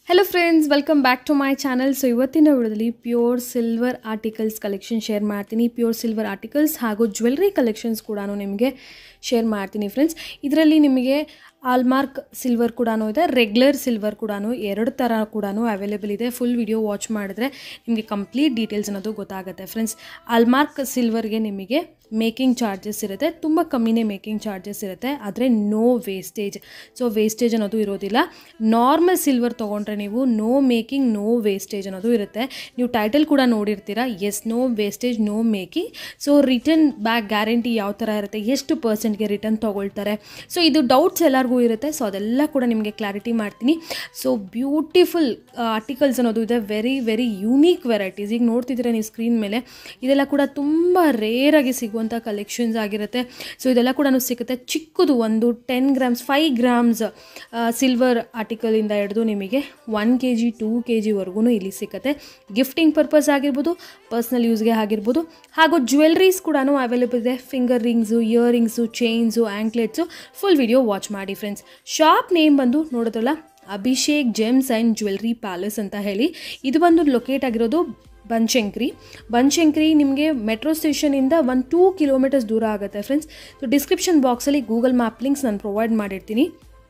Hello friends welcome back to my channel so ಇವತ್ತಿನ ವಿಡಿಯೋದಲ್ಲಿ pure silver articles collection share ಮಾಡ್ತೀನಿ pure silver articles ಹಾಗೂ jewellery collections ಕೂಡ ನಿಮಗೆ ಶೇರ್ ಮಾಡ್ತೀನಿ ಫ್ರೆಂಡ್ಸ್ ಇದರಲ್ಲಿ ನಿಮಗೆ ಆಲ್ಮಾರ್ಕ್ ಸಿಲ್ವರ್ ಕೂಡ ಇದೆ ರೆಗ್ಯುಲರ್ ಸಿಲ್ವರ್ ಕೂಡ ಎರಡು ಥರ ಕೂಡ ಅವೈಲೇಬಲ್ ಇದೆ ಫುಲ್ ವಿಡಿಯೋ ವಾಚ್ ಮಾಡಿದ್ರೆ ನಿಮಗೆ ಕಂಪ್ಲೀಟ್ ಡೀಟೇಲ್ಸ್ ಅನ್ನೋದು ಗೊತ್ತಾಗುತ್ತೆ ಫ್ರೆಂಡ್ಸ್ ಆಲ್ಮಾರ್ಕ್ ಸಿಲ್ವರ್ಗೆ ನಿಮಗೆ ಮೇಕಿಂಗ್ ಚಾರ್ಜಸ್ ಇರುತ್ತೆ ತುಂಬ ಕಮ್ಮಿನೇ ಮೇಕಿಂಗ್ ಚಾರ್ಜಸ್ ಇರುತ್ತೆ ಆದರೆ ನೋ ವೇಸ್ಟೇಜ್ ಸೊ ವೇಸ್ಟೇಜ್ ಅನ್ನೋದು ಇರೋದಿಲ್ಲ ನಾರ್ಮಲ್ ಸಿಲ್ವರ್ ತೊಗೊಂಡ್ರೆ ನೀವು ನೋ ಮೇಕಿಂಗ್ ನೋ ವೇಸ್ಟೇಜ್ ಅನ್ನೋದು ಇರುತ್ತೆ ನೀವು ಟೈಟಲ್ ಕೂಡ ನೋಡಿರ್ತೀರಾ yes no wastage no making so return back guarantee ಯಾವ ಥರ ಇರುತ್ತೆ ಎಷ್ಟು ಪರ್ಸೆಂಟ್ಗೆ ರಿಟರ್ನ್ ತೊಗೊಳ್ತಾರೆ ಸೊ ಇದು ಡೌಟ್ಸ್ ಎಲ್ಲರಿಗೂ ಇರುತ್ತೆ ಸೊ ಅದೆಲ್ಲ ಕೂಡ ನಿಮಗೆ ಕ್ಲಾರಿಟಿ ಮಾಡ್ತೀನಿ ಸೊ ಬ್ಯೂಟಿಫುಲ್ ಆರ್ಟಿಕಲ್ಸ್ ಅನ್ನೋದು ಇದೆ ವೆರಿ ವೆರಿ ಯೂನೀಕ್ ವೆರೈಟೀಸ್ ಈಗ ನೋಡ್ತಿದ್ರೆ ನೀವು ಸ್ಕ್ರೀನ್ ಮೇಲೆ ಇದೆಲ್ಲ ಕೂಡ ತುಂಬ ರೇರಾಗಿ ಸಿಗುವಂಥ ಕಲೆಕ್ಷನ್ಸ್ ಆಗಿರುತ್ತೆ ಸೊ ಇದೆಲ್ಲ ಕೂಡ ಸಿಗುತ್ತೆ ಚಿಕ್ಕದು ಒಂದು ten grams five grams silver ಆರ್ಟಿಕಲಿಂದ ಹಿಡಿದು ನಿಮಗೆ one K G two K ಜಿವರೆಗೂ ಇಲ್ಲಿ ಸಿಗುತ್ತೆ ಗಿಫ್ಟಿಂಗ್ ಪರ್ಪಸ್ ಆಗಿರ್ಬೋದು ಪರ್ಸ್ನಲ್ ಯೂಸ್ಗೆ ಆಗಿರ್ಬೋದು ಹಾಗೂ ಜ್ಯುವೆಲ್ರೀಸ್ ಕೂಡ ಅವೈಲೇಬಲ್ ಇದೆ finger rings earrings chains anklets full video watch ಮಾಡಿ ಫ್ರೆಂಡ್ಸ್ ಶಾಪ್ ನೇಮ್ ಬಂದು ನೋಡಿದ್ರಲ್ಲ Abhishek gems and jewellery palace ಅಂತ ಹೇಳಿ ಇದು ಬಂದು ಲೊಕೇಟ್ ಆಗಿರೋದು ಬನಶಂಕರಿ ಬನಶಂಕರಿ ನಿಮಗೆ ಮೆಟ್ರೋ ಸ್ಟೇಷನಿಂದ ಒಂದು ಟೂ ಕಿಲೋಮೀಟರ್ಸ್ ದೂರ ಆಗುತ್ತೆ ಫ್ರೆಂಡ್ಸ್ ಸೊ ಡಿಸ್ಕ್ರಿಪ್ಷನ್ ಬಾಕ್ಸಲ್ಲಿ ಗೂಗಲ್ ಮ್ಯಾಪ್ ಲಿಂಕ್ಸ್ ನಾನು ಪ್ರೊವೈಡ್ ಮಾಡಿರ್ತೀನಿ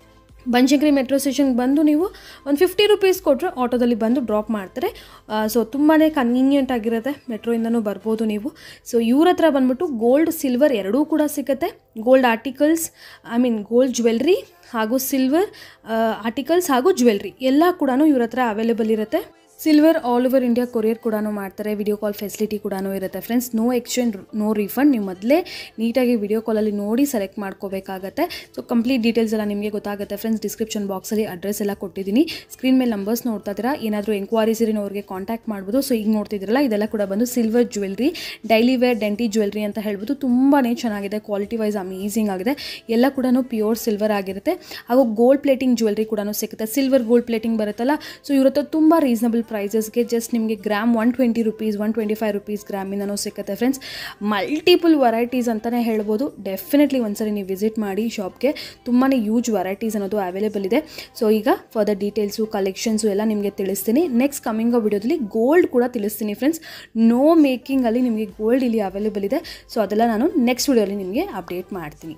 ಬನಶಂಕರಿ ಮೆಟ್ರೋ ಸ್ಟೇಷನ್ಗೆ ಬಂದು ನೀವು ಒಂದು ಫಿಫ್ಟಿ ರುಪೀಸ್ ಕೊಟ್ಟರೆ ಆಟೋದಲ್ಲಿ ಬಂದು ಡ್ರಾಪ್ ಮಾಡ್ತಾರೆ ಸೊ ತುಂಬಾ ಕನ್ವೀನಿಯೆಂಟ್ ಆಗಿರುತ್ತೆ ಮೆಟ್ರೋಯಿಂದನೂ ಬರ್ಬೋದು ನೀವು ಸೊ ಇವ್ರ ಹತ್ರ ಬಂದ್ಬಿಟ್ಟು ಗೋಲ್ಡ್ ಸಿಲ್ವರ್ ಎರಡೂ ಕೂಡ ಸಿಗುತ್ತೆ gold articles I mean gold jewellery ಹಾಗೂ ಸಿಲ್ವರ್ ಆರ್ಟಿಕಲ್ಸ್ ಹಾಗೂ ಜ್ಯುವೆಲ್ರಿ ಎಲ್ಲ ಕೂಡ ಇವ್ರ ಹತ್ರ ಅವೈಲೇಬಲ್ ಇರುತ್ತೆ silver all over India courier ಕೂಡ ಮಾಡ್ತಾರೆ ವಿಡಿಯೋ ಕಾಲ್ ಫೆಸಿಲಿಟಿ ಕೂಡ ಇರುತ್ತೆ friends no exchange no refund ನೀವು ಮೊದಲೇ ನೀಟಾಗಿ ವಿಡಿಯೋ ಕಾಲಲ್ಲಿ ನೋಡಿ ಸೆಲೆಕ್ಟ್ ಮಾಡ್ಕೋಬೇಕಾಗತ್ತೆ ಸೊ ಕಂಪ್ಲೀಟ್ ಡೀಟೇಲ್ಸ್ ಎಲ್ಲ ನಿಮಗೆ ಗೊತ್ತಾಗುತ್ತೆ ಫ್ರೆಂಡ್ಸ್ ಡಿಸ್ಕ್ರಿಪ್ಷನ್ ಬಾಕ್ಸಲ್ಲಿ ಅಡ್ರೆಸ್ ಎಲ್ಲ ಕೊಟ್ಟಿದ್ದೀನಿ ಸ್ಕ್ರೀನ್ ಮೇಲೆ ನಂಬರ್ಸ್ ನೋಡ್ತಾ ಇದ್ದೀರಾ ಏನಾದರೂ ಎಂಕ್ವೈರೀಸ್ ಇರೋ ಅವ್ರಿಗೆ ಕಾಂಟ್ಯಾಕ್ಟ್ ಮಾಡ್ಬೋದು ಸೊ ಈಗ ನೋಡ್ತಿದ್ದೀರಲ್ಲ ಇದೆಲ್ಲ ಕೂಡ ಬಂದು silver jewellery daily wear dainty jewellery ಅಂತ ಹೇಳ್ಬೋದು ತುಂಬಾ ಚೆನ್ನಾಗಿದೆ ಕ್ವಾಲಿಟಿ ವೈಸ್ ಅಮೇಝಿಂಗ್ ಆಗಿದೆ ಎಲ್ಲ ಕೂಡ ಪ್ಯೂರ್ ಸಿಲ್ವರ್ ಆಗಿರುತ್ತೆ ಹಾಗೂ ಗೋಲ್ಡ್ ಪ್ಲೇಟಿಂಗ್ ಜ್ಯುವೆಲ್ರಿ ಕೂಡ ಸಿಗುತ್ತೆ ಸಿಲ್ವರ್ ಗೋಲ್ಡ್ ಪ್ಲೇಟಿಂಗ್ ಬರುತ್ತಲ್ಲ ಸೊ ಇವ್ರ ಹತ್ರ ತುಂಬ ರೀಸನಬಲ್ ಪ್ರೈಸಸ್ಗೆ ಜಸ್ಟ್ ನಿಮಗೆ gram one twenty rupees one twenty five rupees ಗ್ರಾಮಿಂದನೂ ಸಿಗುತ್ತೆ ಫ್ರೆಂಡ್ಸ್ ಮಲ್ಟಿಪಲ್ ವೆರೈಟೀಸ್ ಅಂತಲೇ ಹೇಳ್ಬೋದು ಡೆಫಿನೆಟ್ಲಿ ಒಂದ್ಸರಿ ನೀವು ವಿಸಿಟ್ ಮಾಡಿ ಶಾಪ್ಗೆ ತುಂಬಾ ಯೂಜ್ ವೆರೈಟೀಸ್ ಅನ್ನೋದು ಅವೈಲೇಬಲ್ ಇದೆ ಸೊ ಈಗ ಫರ್ದರ್ ಡೀಟೇಲ್ಸು ಕಲೆಕ್ಷನ್ಸು ಎಲ್ಲ ನಿಮಗೆ ತಿಳಿಸ್ತೀನಿ ನೆಕ್ಸ್ಟ್ ಕಮಿಂಗ್ ವಿಡಿಯೋದಲ್ಲಿ ಗೋಲ್ಡ್ ಕೂಡ ತಿಳಿಸ್ತೀನಿ ಫ್ರೆಂಡ್ಸ್ ನೋ ಮೇಕಿಂಗಲ್ಲಿ ನಿಮಗೆ ಗೋಲ್ಡ್ ಇಲ್ಲಿ ಅವೈಲೇಬಲ್ ಇದೆ ಸೊ ಅದೆಲ್ಲ ನಾನು ನೆಕ್ಸ್ಟ್ ವಿಡಿಯೋಲಿ ನಿಮಗೆ ಅಪ್ಡೇಟ್ ಮಾಡ್ತೀನಿ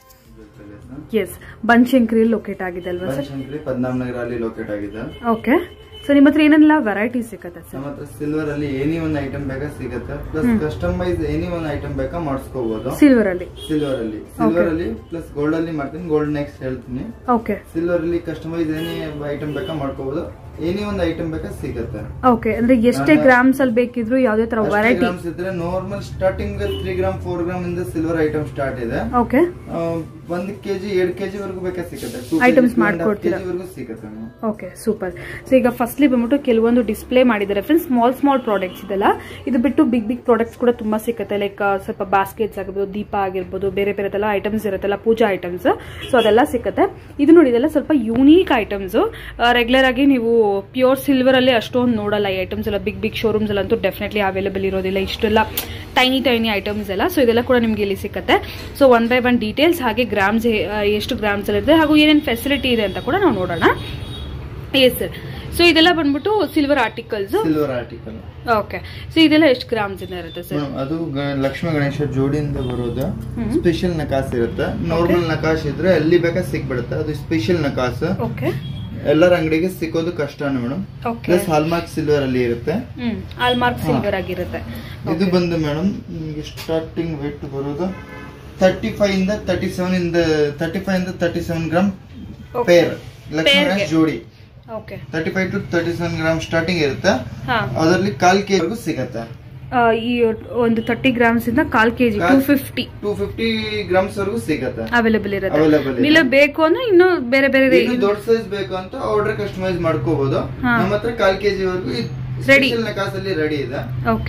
ಎಸ್ ಬನಶಂಕರಿ ಲೊಕೇಟ್ ಆಗಿದೆ ಅಲ್ವಾ ಸರ್ ಬನಶಂಕರಿ ಪದ್ಮನಾಭ ನಗರ ಅಲ್ಲಿ ಲೊಕೇಟ್ ಆಗಿದೆ ಓಕೆ ಸೊ ನಿಮ್ಮ ಹತ್ರ ಏನೆಲ್ಲ ವೆರೈಟಿ ಸಿಗುತ್ತೆ ಸರ್ ನಮ್ಮ ಹತ್ರ ಸಿಲ್ವರ್ ಅಲ್ಲಿ ಏನಿ ಒಂದು ಐಟಮ್ ಬೇಕಾ ಸಿಗುತ್ತೆ ಪ್ಲಸ್ ಕಸ್ಟಮೈಸ್ ಏನಿ ಒಂದು ಐಟಮ್ ಬೇಕಾ ಮಾಡಿಸ್ಕೋಬಹುದು ಸಿಲ್ವರ್ ಅಲ್ಲಿ ಸಿಲ್ವರ್ ಅಲ್ಲಿ ಸಿಲ್ವರ್ ಅಲ್ಲಿ ಪ್ಲಸ್ ಗೋಲ್ಡ್ ಅಲ್ಲಿ ಮಾಡ್ತೀನಿ ಗೋಲ್ಡ್ ನೆಕ್ಸ್ಟ್ ಹೇಳ್ತೀನಿ ಓಕೆ ಸಿಲ್ವರ್ ಅಲ್ಲಿ ಕಸ್ಟಮೈಸ್ ಏನಿ ಐಟಮ್ ಬೇಕಾ ಮಾಡ್ಕೋಬಹುದು ಏನಿ ಒಂದು ಐಟಮ್ ಬೇಕಾ ಸಿಗುತ್ತೆ ಓಕೆ ಅಂದ್ರೆ ಎಷ್ಟೇ ಗ್ರಾಮ್ಸ್ ಅಲ್ಲಿ ಬೇಕಿದ್ರು ಯಾವ್ದೇ ತರ ವೆರೈಟಿ ಗ್ರಾಮ್ಸ್ ಇದ್ರೆ normal starting three gram four gram ಇಂದ ಸಿಲ್ವರ್ ಐಟಮ್ ಸ್ಟಾರ್ಟ್ ಇದೆ ಓಕೆ ಆ, ಒಂದ್ ಕೆಜಿ ಎರಡ್ ಕೆಜಿ ವರೆಗೂ ಬೇಕಾ ಸಿಗುತ್ತೆ Items ಮಾಡ್ಕೊಡ್ತೀರಾ? ವರೆಗೂ ಸಿಗುತ್ತೆ madam. ಓಕೆ ಸೂಪರ್ ಸೊ ಈಗ ಫಸ್ಟ್ಲಿ ಬಂದ್ಬಿಟ್ಟು ಕೆಲವೊಂದು ಡಿಸ್ಪ್ಲೇ ಮಾಡಿದ್ದಾರೆ ಫ್ರೆಂಡ್ಸ್ ಸ್ಮಾಲ್ ಸ್ಮಾಲ್ ಪ್ರಾಡಕ್ಟ್ಸ್ ಇದೆಲ್ಲ ಇದು ಬಿಟ್ಟು ಬಿಗ್ ಬಿಗ್ ಪ್ರಾಡಕ್ಟ್ಸ್ ಕೂಡ ತುಂಬಾ ಸಿಗುತ್ತೆ ಲೈಕ್ ಸ್ವಲ್ಪ ಬಾಸ್ಕೆಟ್ಸ್ ಆಗಿರ್ಬೋದು ದೀಪ ಆಗಿರ್ಬೋದು ಬೇರೆ ಬೇರೆದೆಲ್ಲ ಐಟಮ್ಸ್ ಇರುತ್ತಲ್ಲ ಪೂಜಾ ಐಟಮ್ಸ್ ಸೊ ಅದೆಲ್ಲ ಸಿಗುತ್ತೆ ಇದು ನೋಡಿ ಇದೆಲ್ಲ ಸ್ವಲ್ಪ ಯೂನೀಕ್ ಐಟಮ್ಸ್ ರೆಗ್ಯುಲರ್ ಆಗಿ ನೀವು ಪ್ಯೂರ್ ಸಿಲ್ವರ್ ಅಲ್ಲಿ ಅಷ್ಟೊಂದು ನೋಡಲ್ಲ ಈ ಐಟಮ್ಸ್ ಎಲ್ಲ ಬಿಗ್ ಬಿಗ್ ಶೋರೂಮ್ಸ್ ಎಲ್ಲ ಅಂತೂ ಡೆಫಿನೆಟ್ಲಿ ಅವೈಲೇಬಲ್ ಇರೋದಿಲ್ಲ ಇಷ್ಟೆಲ್ಲ ಟೈನಿ ಟೈನಿ ಐಟಮ್ಸ್ ಎಲ್ಲ ಸೊ ಇದೆಲ್ಲ ಕೂಡ ನಿಮಗೆ ಇಲ್ಲಿ ಸಿಗುತ್ತೆ so one by one details ಹಾಗೆ ಗ್ರಾಮ್ಸ್ ಎಷ್ಟು ಗ್ರಾಮ್ಸ್ ಅಲ್ಲಿ ಇದೆ ಹಾಗೂ ಏನೇನು ಫೆಸಿಲಿಟಿ ಇದೆ ಅಂತ ಕೂಡ ನಾವು ನೋಡೋಣ ಎಸ್ ಸರ್ ಸೊ ಇದೆಲ್ಲ ಬಂದ್ಬಿಟ್ಟು silver articles silver article okay so ಇದೆಲ್ಲ ಎಷ್ಟು ಗ್ರಾಮ್ಸ್ ಇಂದ ಇರುತ್ತೆ ಸರ್ ಮೇಡಮ್ ಅದು ಗ- ಲಕ್ಷ್ಮೀ ಗಣೇಶ ಜೋಡಿಯಿಂದ ಬರೋದು ಸ್ಪೆಷಲ್ ನಕಾಸ್ ಇರುತ್ತೆ ನಾರ್ಮಲ್ ನಕಾಶ್ ಇದ್ರೆ ಎಲ್ಲಿ ಬೇಕಾ ಸಿಕ್ಬಿಡುತ್ತೆ ಅದು ಸ್ಪೆಷಲ್ ನಕಾಸ್ ಓಕೆ ಎಲ್ಲರ ಅಂಗಡಿಗೆ ಸಿಕ್ಕೋದು ಕಷ್ಟನೇ madam okay plus hallmark silver ಅಲ್ಲಿ ಇರುತ್ತೆ ಹ್ಮ್ ಆಲ್ಮಾರ್ಕ್ ಸಿಲ್ವರ್ ಆಗಿರುತ್ತೆ ಇದು ಬಂದು ಮೇಡಮ್ ನಿಮಗೆ ಸ್ಟಾರ್ಟಿಂಗ್ ವೇಟ್ ಬರೋದು ತರ್ಟಿ ಫೈವ್ ಇಂದ ತರ್ಟಿ ಸೆವೆನ್ ಇಂದ ತರ್ಟಿ ಫೈವ್ ಇಂದ thirty seven gram Okay. Pair Lakshmi Pair ಗೆ. ಗಣೇಶ್ ಜೋಡಿ okay thirty five to thirty seven gram starting ಇರುತ್ತೆ ಹಾ ಅದರಲ್ಲಿ ಕಾಲ್ ಕೆ ವರೆಗೂ ಸಿಗತ್ತೆ ಆ, ಈ ಒಂದು ತರ್ಟಿ ಗ್ರಾಮ್ಸ್ ಇಂದ ಕಾಲ್ K G two fifty two fifty grams ವರೆಗೂ ಸಿಗತ್ತೆ ಅವೈಲೇಬಲ್ ಇರುತ್ತೆ ಅವೈಲೇಬಲ್ ಇದೆ ಇಲ್ಲ ಬೇಕು ಅಂದ್ರೆ ಇನ್ನೂ ಬೇರೆ ಬೇರೆ ಇನ್ನು ದೊಡ್ಡ ಸೈಜ್ ಬೇಕು ಅಂತ ಆರ್ಡರ್ ಕಸ್ಟಮೈಸ್ ಮಾಡ್ಕೋಬಹುದು ಹಾ. ನಮ್ಮ ಹತ್ರ ಕಾಲ್ ಕೆಜಿ ವರೆಗೂ Ready. ನಕಾಸಲ್ಲಿ ರೆಡಿ ಇದೆ ಓಕೆ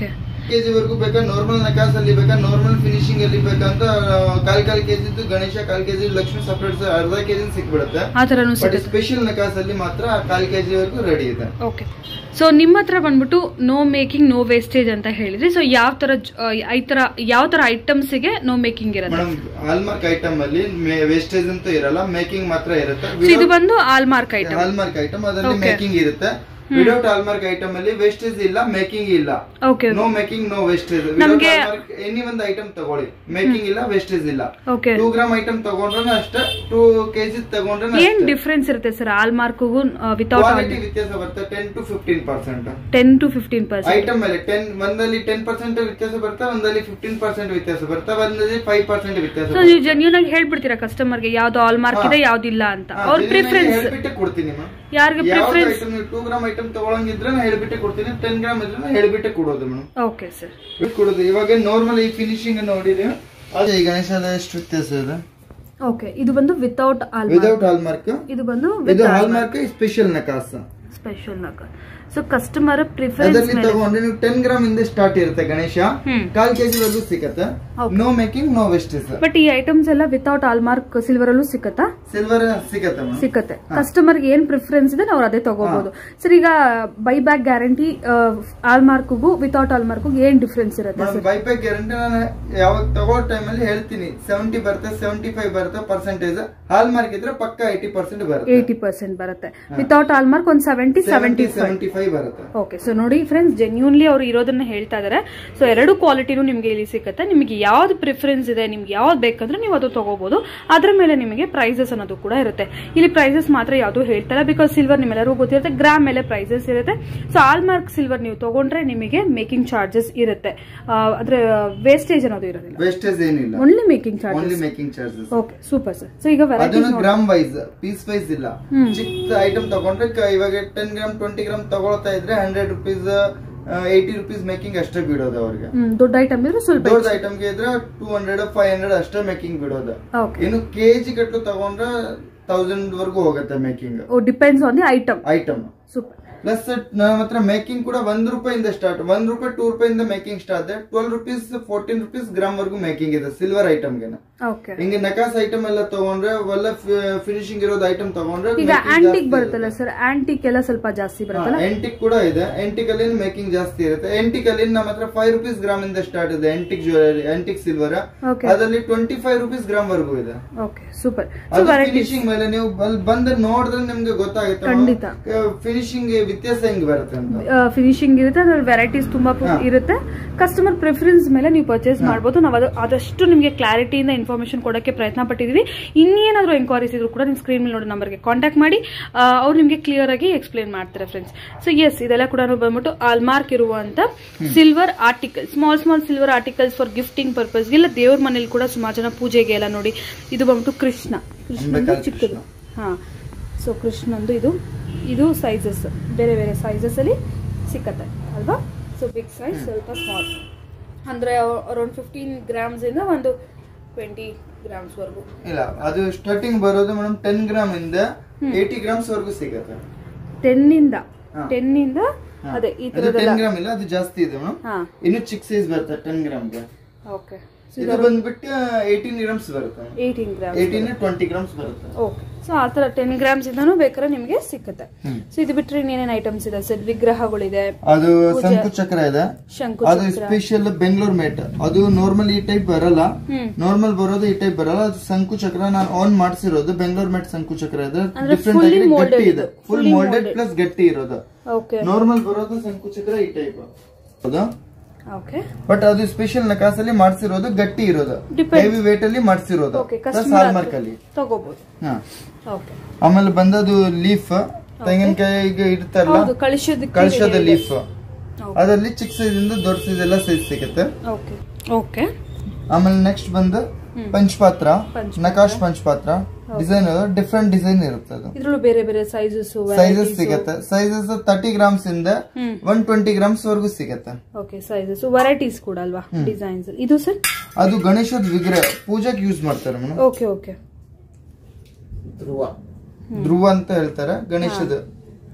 ಕೆಜಿ ವರ್ಗೂ ಬೇಕಾ ನಾರ್ಮಲ್ ನಕಾಸ್ ಅಲ್ಲಿ ಬೇಕಾ ನಾರ್ಮಲ್ ಫಿನಿಶಿಂಗ್ ಅಲ್ಲಿ ಬೇಕಂತ ಕಾಲ್ ಕಾಲ್ ಕೆಜಿದ್ದು ಗಣೇಶ ಕಾಲ್ ಕೆಜಿ ಲಕ್ಷ್ಮಿ ಸಪರೇಟ್ ಅರ್ಧ ಕೆಜಿ ಸಿಕ್ಬಿಡುತ್ತೆ ಆ ಥರನೂ ಬಟ್ ಸಿಗುತ್ತೆ ಸ್ಪೆಷಲ್ ನಕಾಸ್ ಅಲ್ಲಿ ಮಾತ್ರ ಕಾಲ್ ಕೆಜಿ ವರ್ಗೂ ರೆಡಿ ಇದೆ ಓಕೆ ಸೊ ನಿಮ್ಮ ಹತ್ರ ಬಂದ್ಬಿಟ್ಟು ನೋ ಮೇಕಿಂಗ್ ನೋ ವೇಸ್ಟೇಜ್ ಅಂತ ಹೇಳಿದ್ರಿ ಸೊ ಯಾವ ತರ ಜ- ಆ, ಈ ತರ ಯಾವ ತರ ಐಟಮ್ಸ್ಗೆ ನೋ ಮೇಕಿಂಗ್ ಇರುತ್ತೆ ಮೇಡಮ್ ಹಾಲ್ಮಾರ್ಕ್ ಐಟಮ್ ಅಲ್ಲಿ ವೇಸ್ಟೇಜ್ ಅಂತೂ ಇರಲ್ಲ ಮೇಕಿಂಗ್ ಮಾತ್ರ ಇರುತ್ತೆ ಸೊ ಇದು ಬಂದು ಆಲ್ಮಾರ್ಕ್ ಐಟಮ್ ಹಾಲ್ಮಾರ್ಕ್ ಐಟಮ್ ಅದರಲ್ಲಿ Okay. ಮೇಕಿಂಗ್ ಇರುತ್ತೆ ವಿಡೌಟ್ ಹಾಲ್ಮಾರ್ಕ್ ಐಟಮ್ ಅಲ್ಲಿ ವೇಸ್ಟೇಜ್ ಇಲ್ಲ ಮೇಕಿಂಗ್ ಇಲ್ಲ okay no making no wastage ನಮ್ಗೆ- ಎನಿ ಒಂದು ಐಟಮ್ ತಗೊಳ್ಳಿ ಮೇಕಿಂಗ್ ಇಲ್ಲ ವೇಸ್ಟೇಜ್ ಇಲ್ಲ ಓಕೆ ಟೂ ಗ್ರಾಮ್ ಐಟಮ್ ತಗೊಂಡ್ರೆ ಅಷ್ಟೇ ಟೂ ಕೆಜಿ ತಗೊಂಡ್ರೆ ಏನ್ ಡಿಫ್ರೆನ್ಸ್ ಇರುತ್ತೆ ಸರ್ ಆಲ್ಮಾರ್ಕ್ಗೂ ವಿತೌಟ್ ಕ್ವಾಲಿಟಿ ವ್ಯತ್ಯಾಸ ಬರುತ್ತೆ ten to fifteen percent ten to fifteen percent item ಮೇಲೆ ಟೆನ್ ಒಂದಲ್ಲಿ ಟೆನ್ ಪರ್ಸೆಂಟ್ ವ್ಯತ್ಯಾಸ ಬರುತ್ತೆ ಒಂದಲ್ಲಿ ಫಿಫ್ಟೀನ್ ಪರ್ಸೆಂಟ್ ವ್ಯತ್ಯಾಸ ಬರುತ್ತೆ ಒಂದಲ್ಲಿ ಫೈವ್ ಪರ್ಸೆಂಟ್ ವ್ಯತ್ಯಾಸ ಸೊ ನೀವು ಜೆನ್ಯೂನ್ ಆಗಿ ಹೇಳ್ಬಿಡ್ತೀರಾ ಕಸ್ಟಮರ್ಗೆ ಯಾವ್ದು ಆಲ್ಮಾರ್ಕ್ ಇದೆ ಯಾವ್ದಿಲ್ಲ ಅಂತ ಅವ್ರ ಪ್ರಿಫರೆನ್ಸ್ ಹೇಳ್ಬಿಟ್ಟೆ ಕೊಡ್ತೀನಿ ma'am. ಯಾರಿಗೆ ಯಾವ್ದು ಪ್ರಿಫರೆನ್ಸ್ ಐಟಮ್ ನೀವು ಟೂ ಗ್ರಾಮ್ ಐಟಮ್ ತಗೊಳಂಗಿದ್ರೆ ನಾ ಹೇಳ್ಬಿಟ್ಟೆ ಕೊಡ್ತೀನಿ ಟೆನ್ ಗ್ರಾಮ್ ಇದ್ರೆ ನಾ ಹೇಳ್ಬಿಟ್ಟೆ ಕೊಡೋದು ಮೇಡಮ್ ಓಕೆ ಸರ್ ಕೊಡೋದು ಇವಾಗ ನಾರ್ಮಲ್ ಈ ಫಿನಿಶಿಂಗ್ ನೋಡಿರಿ ಅದೇ ಈ ಗಣೇಶದ ಎಷ್ಟು ವ್ಯತ್ಯಾಸ ಇದೆ ಓಕೆ ಇದು ಬಂದು ವಿತೌಟ್ ಆಲ್ಮಾರ್ಕ್ ವಿದೌಟ್ ಹಾಲ್ಮಾರ್ಕ್ ಇದು ಬಂದು ಇದು ಹಾಲ್ಮಾರ್ಕ್ ಸ್ಪೆಷಲ್ ನಕಾಸ್ ಸ್ಪೆಷಲ್ ನಕ ಸೊ ಕಸ್ಟಮರ್ ಪ್ರಿಫರೆನ್ಸ್ ಅದರಲ್ಲಿ ತಗೊಂಡ್ರೆ ನೀವು ಟೆನ್ ಗ್ರಾಮ್ ಇಂದ ಸ್ಟಾರ್ಟ್ ಇರುತ್ತೆ ಗಣೇಶ ಹ್ಮ್. ಕಾಲ್ ಕೆಜಿ ವರೆಗೂ ಸಿಗತ್ತೆ Okay. No making no wastage but ಈ ಐಟಮ್ಸ್ ಎಲ್ಲ ವಿತೌಟ್ ಆಲ್ಮಾರ್ಕ್ ಸಿಲ್ವರ್ ಅಲ್ಲೂ ಸಿಕ್ಕತ್ತಾ ಸಿಲ್ವರ್ ಸಿಗತ್ತೆ ಮೇಡಮ್ ಸಿಕ್ಕತ್ತೆ ಕಸ್ಟಮರ್ ಏನ್ ಪ್ರಿಫರೆನ್ಸ್ ಇದೆ ಅವ್ರು ಅದೇ ತಗೋಬಹುದು ಸರ್ ಈಗ ಬೈ ಬ್ಯಾಕ್ ಗ್ಯಾರಂಟಿ ಆಲ್ಮಾರ್ಕ್ಗೂ ವಿತೌಟ್ ಆಲ್ಮಾರ್ಕ್ಗೂ ಏನ್ ಡಿಫ್ರೆನ್ಸ್ ಇರುತ್ತೆ ಮೇಡಮ್ ಬೈಬ್ಯಾಕ್ ಗ್ಯಾರಂಟಿ ನಾನು ಯಾವಾಗ ತಗೋ ಟೈಮ್ ಅಲ್ಲಿ ಹೇಳ್ತೀನಿ ಸೆವೆಂಟಿ ಬರುತ್ತೆ ಸೆವೆಂಟಿ ಫೈವ್ ಬರುತ್ತೆ ಪರ್ಸೆಂಟೇಜ್ ಹಾಲ್ ಮಾರ್ಕ್ ಇದ್ರೆ ಪಕ್ಕ ಏಯ್ಟಿ ಪರ್ಸೆಂಟ್ ಬರುತ್ತೆ ಏಯ್ಟಿ ಪರ್ಸೆಂಟ್ ಬರುತ್ತೆ ವಿತೌಟ್ ಆಲ್ಮಾರ್ಕ್ ಒಂದ್ ಸೆವೆಂಟಿ ಸೆವೆಂಟಿ ಸೆವೆಂಟಿ ಫೈವ್ ಬರುತ್ತೆ ಓಕೆ ಸೊ ನೋಡಿ ಫ್ರೆಂಡ್ಸ್ ಜೆನ್ಯೂನ್ಲಿ ಅವರು ಇರೋದನ್ನ ಹೇಳ್ತಾ ಇದಾರೆ ಸೊ ಎರಡು ಕ್ವಾಲಿಟಿನೂ ನಿಮಗೆ ಇಲ್ಲಿ ಸಿಗುತ್ತೆ ನಿಮಗೆ ಯಾವ್ದು ಪ್ರಿಫರೆನ್ಸ್ ಇದೆ ನಿಮ್ಗೆ ಯಾವ್ದು ಬೇಕಂದ್ರೆ ನೀವು ಅದು ತಗೋಬಹುದು ಅದ್ರ ಮೇಲೆ ನಿಮಗೆ ಪ್ರೈಸಸ್ ಅನ್ನೋದು ಕೂಡ ಇರುತ್ತೆ ಇಲ್ಲಿ ಪ್ರೈಸಸ್ ಮಾತ್ರ ಯಾವುದು ಹೇಳ್ತಾರೆ ಬಿಕಾಸ್ ಸಿಲ್ವರ್ ನಿಮ್ಮೆಲ್ಲರಿಗೂ ಗೊತ್ತಿರುತ್ತೆ ಗ್ರಾಮ್ ಮೇಲೆ ಪ್ರೈಸಸ್ ಇರುತ್ತೆ ಸೊ ಆಲ್ಮಾರ್ಕ್ ಸಿಲ್ವರ್ ನೀವು ತಗೊಂಡ್ರೆ ನಿಮಗೆ ಮೇಕಿಂಗ್ ಚಾರ್ಜಸ್ ಇರುತ್ತೆ ಆ, ಅಂದ್ರೆ ವೇಸ್ಟೇಜ್ ಅನ್ನೋದು ಇರೋದಿಲ್ಲ ವೇಸ್ಟೇಜ್ ಏನಿಲ್ಲ only making charges only making charges okay super sir so ಈಗ ವೆರೈಟೀಸ್ ಅದನ್ನು ಗ್ರಾಮ್ ವೈಸ್ ಪೀಸ್ ವೈಸ್ ಇಲ್ಲ ಚಿಕ್ಕ ಐಟಮ್ ತಗೊಂಡ್ರೆ ಕ- ಇವಾಗ ಟೆನ್ ಗ್ರಾಮ್ ಟ್ವೆಂಟಿ ಗ್ರಾಮ್ ತಗೊಳ್ತಾ ಇದ್ರೆ hundred rupees eighty rupees making ಅಷ್ಟೇ ಬಿಡೋದು ಅವ್ರಿಗೆ ದೊಡ್ಡ ಐಟಮ್ ಇದ್ರೆ ಸ್ವಲ್ಪ ದೊಡ್ಡ ಐಟಮ್ಗೆ ಇದ್ರೆ ಟೂ ಹಂಡ್ರೆಡ್ ಫೈವ್ ಹಂಡ್ರೆಡ್ ಅಷ್ಟೇ ಮೇಕಿಂಗ್ ಬಿಡೋದು ಓಕೆ ಇನ್ನು ಕೆಜಿ ಗಟ್ಲು ತಗೊಂಡ್ರೆ ತೌಸಂಡ್ ವರ್ಗೂ ಹೋಗುತ್ತೆ making depends on the item item super plus ನಮ್ಮ ಹತ್ರ ಮೇಕಿಂಗ್ ಕೂಡ ಒಂದ್ ರೂಪಾಯಿಂದ ಸ್ಟಾರ್ಟ್ ಒಂದ್ ರೂಪಾಯಿ ಟೂ ರೂಪಾಯಿಂದ ಮೇಕಿಂಗ್ ಸ್ಟಾರ್ಟ್ ಇದೆ twelve rupees fourteen rupees gram ವರ್ಗೂ ಮೇಕಿಂಗ್ ಇದೆ ಸಿಲ್ವರ್ ಐಟಮ್ಗೆ ಓಕೆ ಹಿಂಗೆ ನಕಾಸ್ ಐಟಮ್ ಎಲ್ಲ ತಗೊಂಡ್ರೆ ಒಳ್ಳೆ ಫಿನಿಶಿಂಗ್ ಇರೋದು ಐಟಮ್ ತಗೊಂಡ್ರೆ ಈಗ ಆಂಟಿಕ್ ಬರುತ್ತಲ್ಲ ಸರ್ ಆಂಟಿಕ್ ಎಲ್ಲ ಸ್ವಲ್ಪ ಜಾಸ್ತಿ ಬರುತ್ತಲ್ಲ ಎಂಟಿಕ್ ಕೂಡ ಇದೆ ಎಂಟಿಕ್ ಅಲ್ಲಿ ಮೇಕಿಂಗ್ ಜಾಸ್ತಿ ಇರುತ್ತೆ ಎಂಟಿಕ್ ಅಲ್ಲಿ ನಮ್ಮ ಹತ್ರ ಫೈವ್ ರುಪೀಸ್ ಗ್ರಾಮ್ ಇಂದ ಸ್ಟಾರ್ಟ್ ಇದೆ antique jewellery antique silver okay ಅದರಲ್ಲಿ ಟ್ವೆಂಟಿ ಫೈವ್ ರುಪೀಸ್ ಗ್ರಾಮ್ ವರ್ಗೂ ಇದೆ ಓಕೆ ಸೂಪರ್ ಸೊ ಅದು ವೆರೈಟೀಸ್ ಫಿನಿಶಿಂಗ್ ಮೇಲೆ ನೀವು ಅಲ್ಲಿ ಬಂದು ನೋಡಿದ್ರೆ ನಿಮ್ಗೆ ಗೊತ್ತಾಗುತ್ತೆ ಖಂಡಿತ. ಫಿನಿಶಿಂಗ್ ವ್ಯತ್ಯಾಸ ಹೆಂಗ್ ಬರುತ್ತೆ ಅಂತ ಫಿನಿಶಿಂಗ್ ಇರುತ್ತೆ ಅದ್ರಲ್ಲಿ ವೆರೈಟೀಸ್ ತುಂಬಾ pu- ಇರುತ್ತೆ ಕಸ್ಟಮರ್ ಪ್ರಿಫರೆನ್ಸ್ ಮೇಲೆ ನೀವು ಪರ್ಚೇಸ್ ಮಾಡ್ಬೋದು ನಾವು ಅದು ಆದಷ್ಟು ನಿಮಗೆ ಕ್ಲಾರಿಟಿಯಿಂದ ಇನ್ಫಾರ್ಮೇಶನ್ ಕೊಡೋಕ್ಕೆ ಪ್ರಯತ್ನ ಪಟ್ಟಿದ್ದೀವಿ ಇನ್ನೇನಾದರೂ ಎಂಕ್ವೈರೀಸ್ ಇದ್ರು ಕೂಡ ನಿಮ್ಮ ಸ್ಕ್ರೀನ್ ಮೇಲೆ ನೋಡೋ ನಂಬರ್ಗೆ ಕಾಂಟ್ಯಾಕ್ಟ್ ಮಾಡಿ ಆ, ಅವ್ರು ನಿಮಗೆ ಕ್ಲಿಯರ್ ಆಗಿ ಎಕ್ಸ್ಪ್ಲೇನ್ ಮಾಡ್ತಾರೆ ಫ್ರೆಂಡ್ಸ್ ಸೊ ಎಸ್ ಇದೆಲ್ಲ ಕೂಡ ಬಂದ್ಬಿಟ್ಟು ಆಲ್ಮಾರ್ಕ್ ಇರುವಂತ silver article small small silver articles for gifting purpose ಇಲ್ಲ ದೇವ್ರ ಮನೇಲಿ ಕೂಡ ಸುಮಾರು ಜನ ಪೂಜೆಗೆ ಎಲ್ಲ ನೋಡಿ ಇದು ಬಂದ್ಬಿಟ್ಟು ಕೃಷ್ಣ ಕೃಷ್ಣಂದು ಅಂಬೇಡ್ಕರ್ ಚಿಕ್ಕದು ಹಾ ಸೊ ಕೃಷ್ಣಂದು ಇದು ಇದು ಸೈಜಸ್ ಬೇರೆ ಬೇರೆ ಸೈಜಸ್ ಅಲ್ಲಿ ಸಿಕ್ಕತ್ತೆ ಅಲ್ವಾ ಸೊ ಬಿಗ್ ಸೈಜ್ ಸ್ವಲ್ಪ ಸ್ಮಾಲ್ ಅಂದ್ರೆ ಅರೌಂಡ್ ಫಿಫ್ಟೀನ್ ಗ್ರಾಮ್ಸ್ ಇಂದ ಒಂದು ಟ್ವೆಂಟಿ ಗ್ರಾಮ್ಸ್ ವರೆಗೂ ಇಲ್ಲ ಅದು ಸ್ಟಾರ್ಟಿಂಗ್ ಬರೋದು ಮೇಡಮ್ ಟೆನ್ ಗ್ರಾಮ್ ಇಂದ ಏಯ್ಟಿ ಗ್ರಾಮ್ಸ್ ವರ್ಗೂ ಸಿಗುತ್ತೆ ಟೆನ್ ಇಂದ ಹಾ. ಟೆನ್ ಇಂದ ಅದೇ ಈ ಅದು ತರದೆಲ್ಲ ಟೆನ್ ಗ್ರಾಮ್ ಇಲ್ಲ ಅದು ಜಾಸ್ತಿ ಇದೆ ಮೇಡಮ್ ಹಾ ಇನ್ನು ಚಿಕ್ಕ ಸೈಜ್ ಬರುತ್ತೆ ಟೆನ್ ಗ್ರಾಮ್ಗೆ ಓಕೆ ಇದು ಬಂದ್ಬಿಟ್ಟು ಏಯ್ಟೀನ್ ಗ್ರಾಮ್ಸ್ ಬರುತ್ತೆ eighteen grams eighteen twenty grams ಬರುತ್ತೆ ಓಕೆ ಸೊ ಆ ಥರ ಟೆನ್ ಗ್ರಾಮ್ಸ್ ಇಂದನೂ ಬೇಕಾದ್ರೆ ನಿಮಗೆ ಸಿಕ್ಕತ್ತೆ ಸೊ ಇದು ಬಿಟ್ಟರೆ ಇನ್ನೇನೇನು ಐಟಮ್ಸ್ ಇದೆ ಸರ್ ವಿಗ್ರಹಗಳಿದೆ ಅದು ಶಂಕು ಚಕ್ರ ಇದೆ ಶಂಕು ಅದು ಸ್ಪೆಷಲ್ ಬೆಂಗಳೂರು ಮೇಟ್ ಅದು ನಾರ್ಮಲ್ ಈ ಟೈಪ್ ಬರಲ್ಲ ಹ್ಮ್ ನಾರ್ಮಲ್ ಬರೋದು ಈ ಟೈಪ್ ಬರಲ್ಲ ಅದು ಶಂಕು ಚಕ್ರ ನಾನು ಆನ್ ಮಾಡಿಸಿರೋದು ಬೆಂಗಳೂರು ಮೇಟ್ ಶಂಕು ಚಕ್ರ ಇದೆ ಅಂದ್ರೆ ಡಿಫ್ರೆಂಟ್ fully ಆಗಿ molded ಗಟ್ಟಿ ಇದು. ಇದೆ full Fully molded molded. Plus ಗಟ್ಟಿ ಇರೋದು ಓಕೆ ನಾರ್ಮಲ್ ಬರೋದು ಶಂಕು ಚಕ್ರ ಈ ಟೈಪ್ ಹೌದಾ ಓಕೆ ಬಟ್ ಅದು ಸ್ಪೆಷಲ್ ನಕಾಸಲ್ಲಿ ಮಾಡಿಸಿರೋದು ಗಟ್ಟಿ ಇರೋದು Depends. ಹೆವಿ ವೇಟ್ ಅಲ್ಲಿ ಮಾಡಿಸಿರೋದು ಓಕೆ ಪ್ಲಸ್ ಕಸ್ಟಮರ್ ಹಾಲ್ಮಾರ್ಕ್ ಅಲ್ಲಿ ತಗೋಬಹುದು ಹಾ ಓಕೆ ಆಮೇಲೆ ಬಂದದು ಲೀಫ್ ತೆಂಗಿನಕಾಯಿಗೆ ಇಡ್ತಾರಲ್ಲ ಹೌದು ಕಳಿಸೋದಕ್ಕೆ ಕಳ್ಸದ ಲೀಫ್ ಅದರಲ್ಲಿ ಚಿಕ್ಕ ಸೈಜ್ ಇಂದ ದೊಡ್ಡ ಸೈಜ್ ಎಲ್ಲ ಸೈಜ್ ಸಿಗುತ್ತೆ ಓಕೆ ಓಕೆ ಆಮೇಲೆ ನೆಕ್ಸ್ಟ್ ಬಂದು ಪಂಚಪಾತ್ರ ಪಂಚಪಾತ್ರ. ನಕಾಶ್ ಪಂಚಪಾತ್ರ ಡಿಸೈನ್ ಡಿಫ್ರೆಂಟ್ ಡಿಸೈನ್ ಇರುತ್ತೆ ಅದು ಇದ್ರಲ್ಲೂ ಬೇರೆ ಬೇರೆ ಸೈಜಸ್ ಸೈಜಸ್ ಸಿಗುತ್ತೆ ಸೈಜಸ್ ತರ್ಟಿ ಗ್ರಾಮ್ಸ್ ಇಂದ ಹ್ಮ್ ಒನ್ ಟ್ವೆಂಟಿ ಗ್ರಾಮ್ಸ್ ವರೆಗೂ ಸಿಗುತ್ತೆ ಓಕೆ ಸೈಜಸ್ ವೆರೈಟೀಸ್ ಕೂಡ ಅಲ್ವಾ ಡಿಸೈನ್ಸ್ ಇದು ಸರ್ ಅದು ಗಣೇಶದ ವಿಗ್ರಹ ಪೂಜೆಗೆ ಯೂಸ್ ಮಾಡ್ತಾರೆ ಮೇಡಮ್ ಓಕೆ ಓಕೆ ಧ್ರುವ ಧ್ರುವ ಅಂತ ಹೇಳ್ತಾರೆ ಗಣೇಶದ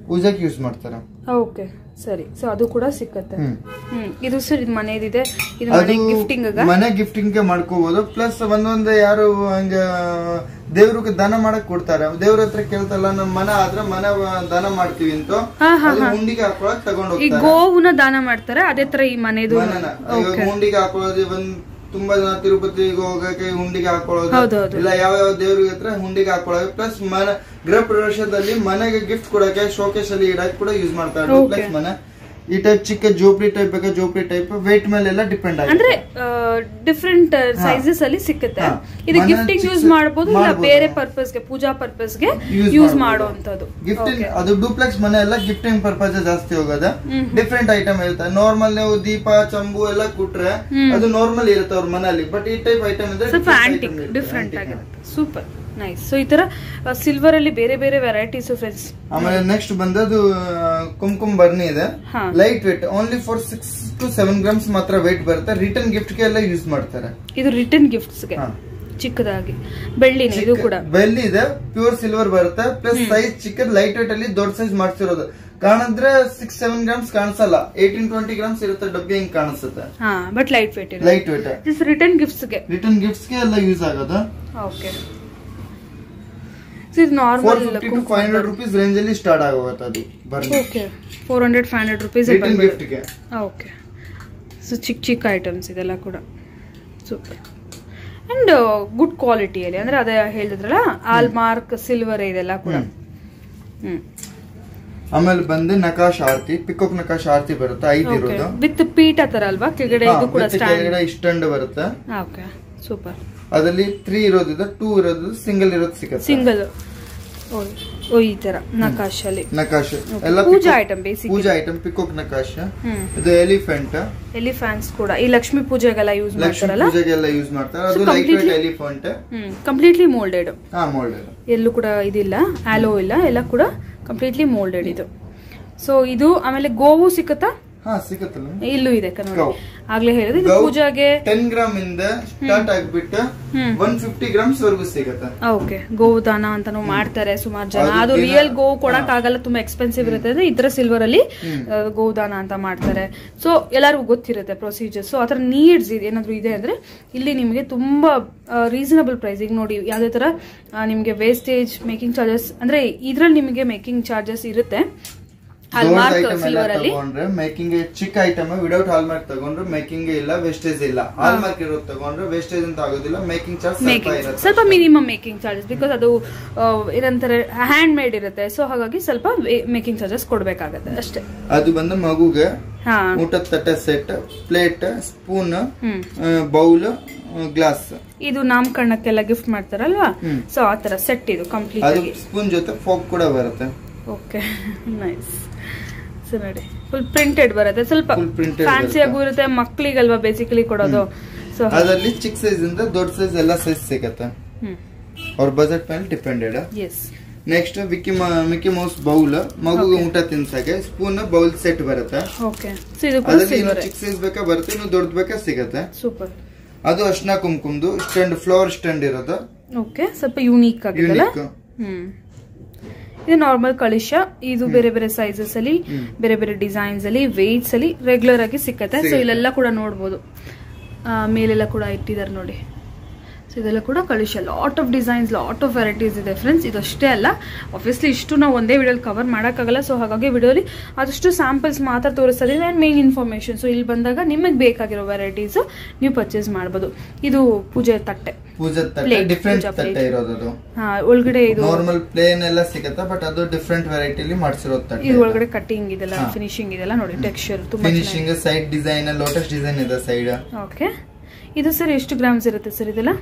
ಪೂಜಾಕ್ ಯೂಸ್ ಮಾಡ್ತಾರೆ ಓಕೆ ಸರಿ ಸೊ ಅದು ಕೂಡ ಸಿಕ್ಕತ್ತೆ ಹ್ಮ್ ಹ್ಮ್ ಇದು ಸರ್ ಇದು ಮನೆದಿದೆ ಇದು ಅದು ಮನೆ ಗಿಫ್ಟಿಂಗ್ ಮನೆ ಗಿಫ್ಟಿಂಗ್ ಗೆ ಮಾಡ್ಕೋಬಹುದು ಪ್ಲಸ್ ಒಂದೊಂದು ಯಾರು ಹಂಗ ದೇವ್ರಿಗೆ ದಾನ ಮಾಡಕ್ ಕೊಡ್ತಾರೆ ದೇವ್ರ ಹತ್ರ ಕೇಳ್ತಲ್ಲ ನಮ್ ಮನ ಆದ್ರೆ ಮನೆ ದಾನ ಮಾಡ್ತೀವಿ ಅಂತ ಹಾ, ಹಾ, ಅದು ಹುಂಡಿಗೆ ಹಾಕೊಳಕ್ ತಗೊಂಡ್ ಈ ಹೋಗ್ತಾರೆ ಗೋವುನ ದಾನ ಮಾಡ್ತಾರೆ ಅದೇ ತರ ಈ ಮನೆದು ಮನೆನ ಇವಾಗ ಹುಂಡಿಗೆ ಹಾಕೊಳ್ಳೋದು ಒಂದ್ ತುಂಬಾ ಜನ ತಿರುಪತಿಗೆ ಹೋಗಕ್ಕೆ ಹುಂಡಿಗೆ ಹಾಕೊಳ್ಳೋದು ಹೌದೌದು. ಇಲ್ಲ ಯಾವ ಯಾವ ದೇವ್ರಿಗೆ ಹತ್ರ ಹುಂಡಿಗೆ ಹಾಕೊಳ್ಳೋದು ಪ್ಲಸ್ ಮನೆ ಗೃಹ ಪ್ರವೇಶದಲ್ಲಿ ಮನೆಗೆ ಗಿಫ್ಟ್ ಕೊಡಕ್ಕೆ ಶೋಕೇಶ್ ಅಲ್ಲಿ ಇಡಕ್ ಕೂಡ ಯೂಸ್ ಮಾಡ್ತಾರೆ Okay. ಪ್ಲಸ್ ಮನೆ ಈ ಟೈಪ್ ಚಿಕ್ಕ ಜೋಪ್ರಿ ಟೈಪ್ ಬೇಕಾ ಜೋಪ್ರಿ ಟೈಪ್ ವೇಟ್ ಮೇಲೆ ಎಲ್ಲ ಡಿಪೆಂಡ್ ಅಂದ್ರೆ ಆಗುತ್ತೆ ಡಿಫ್ರೆಂಟ್ ಸೈಜಸ್ ಅಲ್ಲಿ ಸಿಕ್ಕುತ್ತೆ ಹಾ. ಇದು ಮನೆ ಗಿಫ್ಟಿಂಗ್ ಯೂಸ್ ಚಿಕ್ಕ- ಮಾಡಬಹುದು ಇಲ್ಲ ಮಾಡ್ಬೋದು. ಬೇರೆ ಪರ್ಪಸ್ಗೆ ಪೂಜಾ ಪರ್ಪಸ್ಗೆ Use ಯೂಸ್ ಮಾಡ್ಬೋದು. ಮಾಡುವಂತದ್ದು ಗಿಫ್ಟಿಂಗ್ ಅದು ಡೂಪ್ಲೆಕ್ಸ್ ಮನೆ ಎಲ್ಲ ಗಿಫ್ಟಿಂಗ್ ಪರ್ಪಸ್ ಜಾಸ್ತಿ ಹೋಗೋದ ಡಿಫ್ರೆಂಟ್ ಐಟಮ್ ಇರುತ್ತೆ ನಾರ್ಮಲ್ ನೀವು ದೀಪ ಚಂಬು ಎಲ್ಲ ಕೊಟ್ರೆ ಅದು ನಾರ್ಮಲ್ ಇರುತ್ತೆ ಅವ್ರ ಮನೆಯಲ್ಲಿ ಬಟ್ ಈ ಟೈಪ್ ಐಟಮ್ ಇದ್ರೆ ಸ್ವಲ್ಪ different ಆಂಟಿಕ್ item ಇರುತ್ತೆ. Different Antique. ಆಗಿರುತ್ತೆ ಸೂಪರ್ ನೈಸ್ ಸೊ ಈ ತರ ಸಿಲ್ವರ್ ಅಲ್ಲಿ ಬೇರೆ ಬೇರೆ ವೆರೈಟೀಸ್ ಫ್ರೆಂಡ್ಸ್ ಆಮೇಲೆ ನೆಕ್ಸ್ಟ್ ಬಂದದು ಕುಂಕುಮ್ ಬರ್ನಿ ಇದೆ ಹಾ. Light weight only for six to seven grams ಮಾತ್ರ ವೇಟ್ ಬರುತ್ತೆ ರಿಟರ್ನ್ ಗಿಫ್ಟ್ ಗೆ ಎಲ್ಲ ಯೂಸ್ ಮಾಡ್ತಾರೆ ಇದು ರಿಟರ್ನ್ ಗಿಫ್ಟ್ಸ್ಗೆ ಹಾ. ಚಿಕ್ಕದಾಗಿ ಬೆಳ್ಳಿನೇ ಇದು ಕೂಡ ಬೆಳ್ಳಿ ಇದೆ ಪ್ಯೂರ್ ಸಿಲ್ವರ್ ಬರುತ್ತೆ ಪ್ಲಸ್ ಸೈಜ್ ಚಿಕ್ಕದ್ ಲೈಟ್ ವೇಟ್ ಅಲ್ಲಿ ದೊಡ್ಡ ಸೈಜ್ ಮಾಡ್ಸಿರೋದು ಕಾಣಿದ್ರೆ ಸಿಕ್ಸ್ ಸೆವೆನ್ ಗ್ರಾಮ್ಸ್ ಕಾಣಿಸಲ್ಲ ಏಯ್ಟೀನ್ ಟ್ವೆಂಟಿ ಗ್ರಾಮ್ಸ್ ಇರುತ್ತೆ ಡಬ್ಬಿ ಹಿಂಗ್ ಕಾಣಿಸುತ್ತೆ ಹಾ ಬಟ್ ಲೈಟ್ ವೇಟ್ ಇದೆ ಲೈಟ್ ವೇಟ್ ದಿಸ್ ರಿಟರ್ನ್ ಗಿಫ್ಟ್ಸ್ಗೆ ರಿಟರ್ನ್ ಗಿಫ್ಟ್ಸ್ ಗೆ ಎಲ್ಲ ಯೂಸ್ ಆಗೋದು ಓಕೆ ಇದು four normal fifty to five hundred rupees range ಅಲ್ಲಿ ಸ್ಟಾರ್ಟ್ ಆಗೋಗುತ್ತೆ ಅದು ಬರ್ನಿ okay four hundred five hundred rupees return gift ಗೆ ಓಕೆ ಸೊ ಚಿಕ್ಕ ಚಿಕ್ಕ ಐಟಮ್ಸ್ ಇದೆಲ್ಲ ಕೂಡ ಸೂಪರ್ ಅಂಡ್ ಗುಡ್ ಕ್ವಾಲಿಟಿಯಲ್ಲಿ ಅಂದ್ರೆ ಅದೇ ಹೇಳಿದ್ರಲ್ಲ ಆಲ್ ಮಾರ್ಕ್ ಸಿಲ್ವರ್ ಇದೆಲ್ಲ ಕೂಡ ಹ್ಮ್ ಆಮೇಲೆ ಬಂದು ನಕಾಶ್ ಆರ್ತಿ ಪಿಕಾಕ್ ನಕಾಶ್ ಆರ್ತಿ ಬರುತ್ತೆ ಐದು ಇರೋದು ವಿತ್ ಪೀಠ ತರ ಅಲ್ವಾ ಕೆಳಗಡೆ ಹಾ, ಇದು ಕೂಡ ಮತ್ತೆ ಸ್ಟ್ಯಾಂಡ್ ಕೆಳಗಡೆ ಇಷ್ಟಂಡ್ ಬರುತ್ತೆ ಓಕೆ ಸೂಪರ್ ಅದರಲ್ಲಿ ತ್ರೀ ಇರೋದಿದೆ ಟೂ ಇರೋದು ಸಿಂಗಲ್ ಇರೋದು ಸಿಗುತ್ತೆ ಸಿಂಗಲ್ ಓ ಈ ತರ ನಕಾಶಲ್ಲಿ ನಕಾಶ್ ಎಲ್ಲ puja peacock- item basic puja item peacock ನಕಾಶ್ ಹ್ಮ್ ಇದು ಎಲಿಫೆಂಟ್ ಎಲಿಫ್ಯಾನ್ಸ್ ಕೂಡ ಈ ಲಕ್ಷ್ಮಿ ಪೂಜೆಗೆಲ್ಲ ಯೂಸ್ ಲಕ್ಷ್ಮಿ ಮಾಡ್ತಾರಲ್ಲ ಪೂಜೆಗೆಲ್ಲ ಯೂಸ್ ಮಾಡ್ತಾರೆ ಅದು So light weight completely- elephant hmm completely moulded ಹಾ ಮೋಲ್ಡ್ ಎಲ್ಲೂ ಕೂಡ ಇದಿಲ್ಲ ಆಲೋ ಇಲ್ಲ ಎಲ್ಲ ಕೂಡ ಕಂಪ್ಲೀಟ್ಲಿ ಮೋಲ್ಡೆಡ್ ಇದು ಸೊ ಇದು ಆಮೇಲೆ ಗೋವು ಸಿಕ್ಕತ್ತಾ ಹಾ ಸಿಗುತ್ತಲ್ಲ ಇಲ್ಲೂ ಇದೆ ಕನ್ನಡ ಗೌ. ಆಗ್ಲೇ ಹೇಳಿದ್ರೆ ಇದು ಗೌ ಪೂಜಾಗೆ ಟೆನ್ ಗ್ರಾಮ್ ಇಂದ ಸ್ಟಾರ್ಟ್ ಆಗ್ಬಿಟ್ಟು ಹ್ಮ್. ಒನ್ ಫಿಫ್ಟಿ ಗ್ರಾಮ್ಸ್ ವರ್ಗು ಸಿಗುತ್ತೆ ಓಕೆ ಗೋದಾನ ಅಂತಾನು ಮಾಡ್ತಾರೆ ಸುಮಾರು ಜನ ಅದು ಅದು ದಿನ- ರಿಯಲ್ ಗೋವು ಕೊಡಕ್ ಆಗಲ್ಲ ತುಂಬಾ ಎಕ್ಸ್ಪೆನ್ಸಿವ್ ಇರುತ್ತೆ ಅಂದ್ರೆ ಇತರ ಸಿಲ್ವರ್ ಅಲ್ಲಿ ಆ, ಗೋದಾನ ಅಂತ ಮಾಡ್ತಾರೆ ಸೊ ಎಲ್ಲರಿಗೂ ಗೊತ್ತಿರುತ್ತೆ ಪ್ರೊಸೀಜರ್ ಸೊ ಆತರ ನೀಡ್ಸ್ ಇದೆ ಏನಾದ್ರು ಇದೆ ಅಂದ್ರೆ ಇಲ್ಲಿ ನಿಮಗೆ ತುಂಬಾ ರೀಸನಬಲ್ ಪ್ರೈಸ್ ಈಗ ನೋಡಿ ಯಾವ್ದೇ ತರ ಆ, ನಿಮ್ಗೆ ವೇಸ್ಟೇಜ್ ಮೇಕಿಂಗ್ ಚಾರ್ಜಸ್ ಅಂದ್ರೆ ಇದ್ರಲ್ಲಿ ನಿಮಗೆ ಮೇಕಿಂಗ್ ಚಾರ್ಜಸ್ ಇರುತ್ತೆ ದೊಡ್ಡ ಹಾಲ್ಮಾರ್ಕ್ ಐಟಮ್ ಎಲ್ಲ ಸಿಲ್ವರ್ ಅಲ್ಲಿ ತಗೊಂಡ್ರೆ ಮೇಕಿಂಗ್ ಚಿಕ್ಕ ಐಟಮ್ ವಿಡೌಟ್ ಹಾಲ್ಮಾರ್ಕ್ ತಗೊಂಡ್ರೆ ಮೇಕಿಂಗ್ ಇಲ್ಲ ವೇಸ್ಟೇಜ್ ಇಲ್ಲ ಹಾಲ್ಮಾರ್ಕ್ ಇರೋದು ತಗೊಂಡ್ರೆ ವೇಸ್ಟೇಜ್ ಅಂತ ಆಗೋದಿಲ್ಲ ಮೇಕಿಂಗ್ ಚಾರ್ಜ್ ಸ್ವಲ್ಪ ಮೇಕಿಂಗ್ ಇರುತ್ತೆ ಸ್ವಲ್ಪ ಮಿನಿಮಮ್ ಮೇಕಿಂಗ್ ಚಾರ್ಜಸ್ ಬಿಕಾಸ್ ಅದು ಆ, ಏನಂತಾರೆ ಹ್ಯಾಂಡ್ ಮೇಡ್ ಇರುತ್ತೆ ಸೊ ಹಾಗಾಗಿ ಸ್ವಲ್ಪ ಮೇಕಿಂಗ್ ಚಾರ್ಜಸ್ ಕೊಡ್ಬೇಕಾಗತ್ತೆ ಅಷ್ಟೇ ಅದು ಬಂದು ಮಗುಗೆ ಹಾ ಊಟದ ತಟ್ಟೆ set plate spoon hmm bowl glass ಇದು ನಾಮಕರಣಕ್ಕೆಲ್ಲ ಗಿಫ್ಟ್ ಮಾಡ್ತಾರಲ್ವಾ ಹ್ಮ್. ಸೊ ಆ ತರ ಸೆಟ್ ಇದು ಕಂಪ್ಲೀಟ್ ಅದು ಆಗಿ ಸ್ಪೂನ್ ಜೊತೆ ಫೋಕ್ ಕೂಡ ಬರುತ್ತೆ ಓಕೆ ನೈಸ್ ಸೊ ನೋಡಿ ಫುಲ್ ಪ್ರಿಂಟೆಡ್ ಬರುತ್ತೆ ಸ್ವಲ್ಪ Full printed ಫ್ಯಾನ್ಸಿ ಬರುತ್ತೆ. ಆಗು ಇರುತ್ತೆ ಮಕ್ಳಿಗಲ್ವಾ ಬೇಸಿಕಲಿ ಕೊಡೋದು ಸೊ ಅದರಲ್ಲಿ ಚಿಕ್ಕ ಸೈಜ್ ಇಂದ ದೊಡ್ಡ ಸೈಜ್ ಎಲ್ಲ ಸೈಜ್ ಸಿಗತ್ತೆ ಹ್ಮ್ ಅವ್ರ ಬಜೆಟ್ ಮೇಲೆ ಡಿಪೆಂಡೆಡ್ ಎಸ್ ನೆಕ್ಸ್ಟ್ ವಿಕ್ಕಿ ಮಿಕ್ಕಿ ಮೌಸ್ ಬೌಲ್ ಮಗುಗೆ ಊಟ ತಿನ್ಸಕ್ಕೆ ಸ್ಪೂನ್ ಬೌಲ್ ಸೆಟ್ ಬರುತ್ತೆ ಓಕೆ ಸೊ ಇದು ಕೂಡ ಅದರಲ್ಲಿ ಇನ್ನು ಸಿಲ್ವರ್ ಚಿಕ್ಕ ಸೈಜ್ ಬೇಕಾ ಬರುತ್ತೆ ಇನ್ನು ದೊಡ್ಡದು ಬೇಕಾ ಸಿಗತ್ತೆ ಸೂಪರ್ ಅದು ಅರ್ಶನ ಕುಂಕುಮ್ದು ಸ್ಟ್ಯಾಂಡ್ ಫ್ಲವರ್ ಸ್ಟ್ಯಾಂಡ್ ಇರೋದು ಓಕೆ ಸ್ವಲ್ಪ ಯೂನಿಕ್ ಆಗಿದೆಲ್ಲ ಯೂನಿಕ್ ಹ್ಮ್ ಇದು ನಾರ್ಮಲ್ ಕಳಿಶ ಇದು ಬೇರೆ ಬೇರೆ ಸೈಜಸ್ ಅಲ್ಲಿ ಬೇರೆ ಬೇರೆ ಡಿಸೈನ್ಸ್ ಅಲ್ಲಿ ವೇಟ್ಸ್ ಅಲ್ಲಿ ರೆಗ್ಯುಲರ್ ಆಗಿ ಸಿಕ್ಕತ್ತೆ ಸೊ ಸಿಗುತ್ತೆ. ಇಲ್ಲೆಲ್ಲ ಕೂಡ ನೋಡ್ಬೋದು ಆ, ಮೇಲೆಲ್ಲ ಕೂಡ ಇಟ್ಟಿದ್ದಾರೆ ನೋಡಿ ಸೊ ಇದೆಲ್ಲ ಕೂಡ ಕಳಿಶ lot of designs lot of varieties ಇದೆ ಫ್ರೆಂಡ್ಸ್ ಇದಷ್ಟೇ ಅಲ್ಲ ಆಬ್ವಿಯಸ್ಲಿ ಇಷ್ಟು ನಾವು ಒಂದೇ ವಿಡಿಯೋಲಿ ಕವರ್ ಮಾಡೋಕ್ಕಾಗಲ್ಲ ಸೊ ಹಾಗಾಗಿ ವಿಡಿಯೋಲಿ ಆದಷ್ಟು ಸ್ಯಾಂಪಲ್ಸ್ ಮಾತ್ರ ತೋರಿಸ್ತಾ ಇದೀವಿ ಆ್ಯಂಡ್ ಮೇನ್ ಇನ್ಫಾರ್ಮೇಷನ್ ಸೊ ಇಲ್ಲಿ ಬಂದಾಗ ನಿಮಗೆ ಬೇಕಾಗಿರೋ ವೆರೈಟೀಸ್ ನೀವು ಪರ್ಚೇಸ್ ಮಾಡ್ಬೋದು ಇದು ಪೂಜೆ ತಟ್ಟೆ ಪೂಜಾ ತಟ್ಟೆ Plate, ಡಿಫ್ರೆಂಟ್ ಪೂಜಾ ತಟ್ಟೆ plate. ಇರೋದು ಅದು ಹಾ, ಒಳಗಡೆ ಇದು ನಾರ್ಮಲ್ ಪ್ಲೇನ್ ಎಲ್ಲ ಸಿಗತ್ತೆ ಬಟ್ ಅದು ಡಿಫ್ರೆಂಟ್ ವೆರೈಟಿಲಿ ಮಾಡಿಸಿರೋದು ತಟ್ಟೆ ಇದು ಒಳಗಡೆ ಕಟ್ಟಿಂಗ್ ಇದೆಲ್ಲ ಹಾ. ಫಿನಿಶಿಂಗ್ ಇದೆಲ್ಲ ನೋಡಿ ಟೆಕ್ಸ್ಚರ್ ತುಂಬಾ finishing side design lotus design ಇದೆ ಸೈಡ್ ಓಕೆ ಇದು ಸರ್ ಎಷ್ಟು ಗ್ರಾಮ್ಸ್ ಇರುತ್ತೆ ಸರ್ ಇದೆಲ್ಲ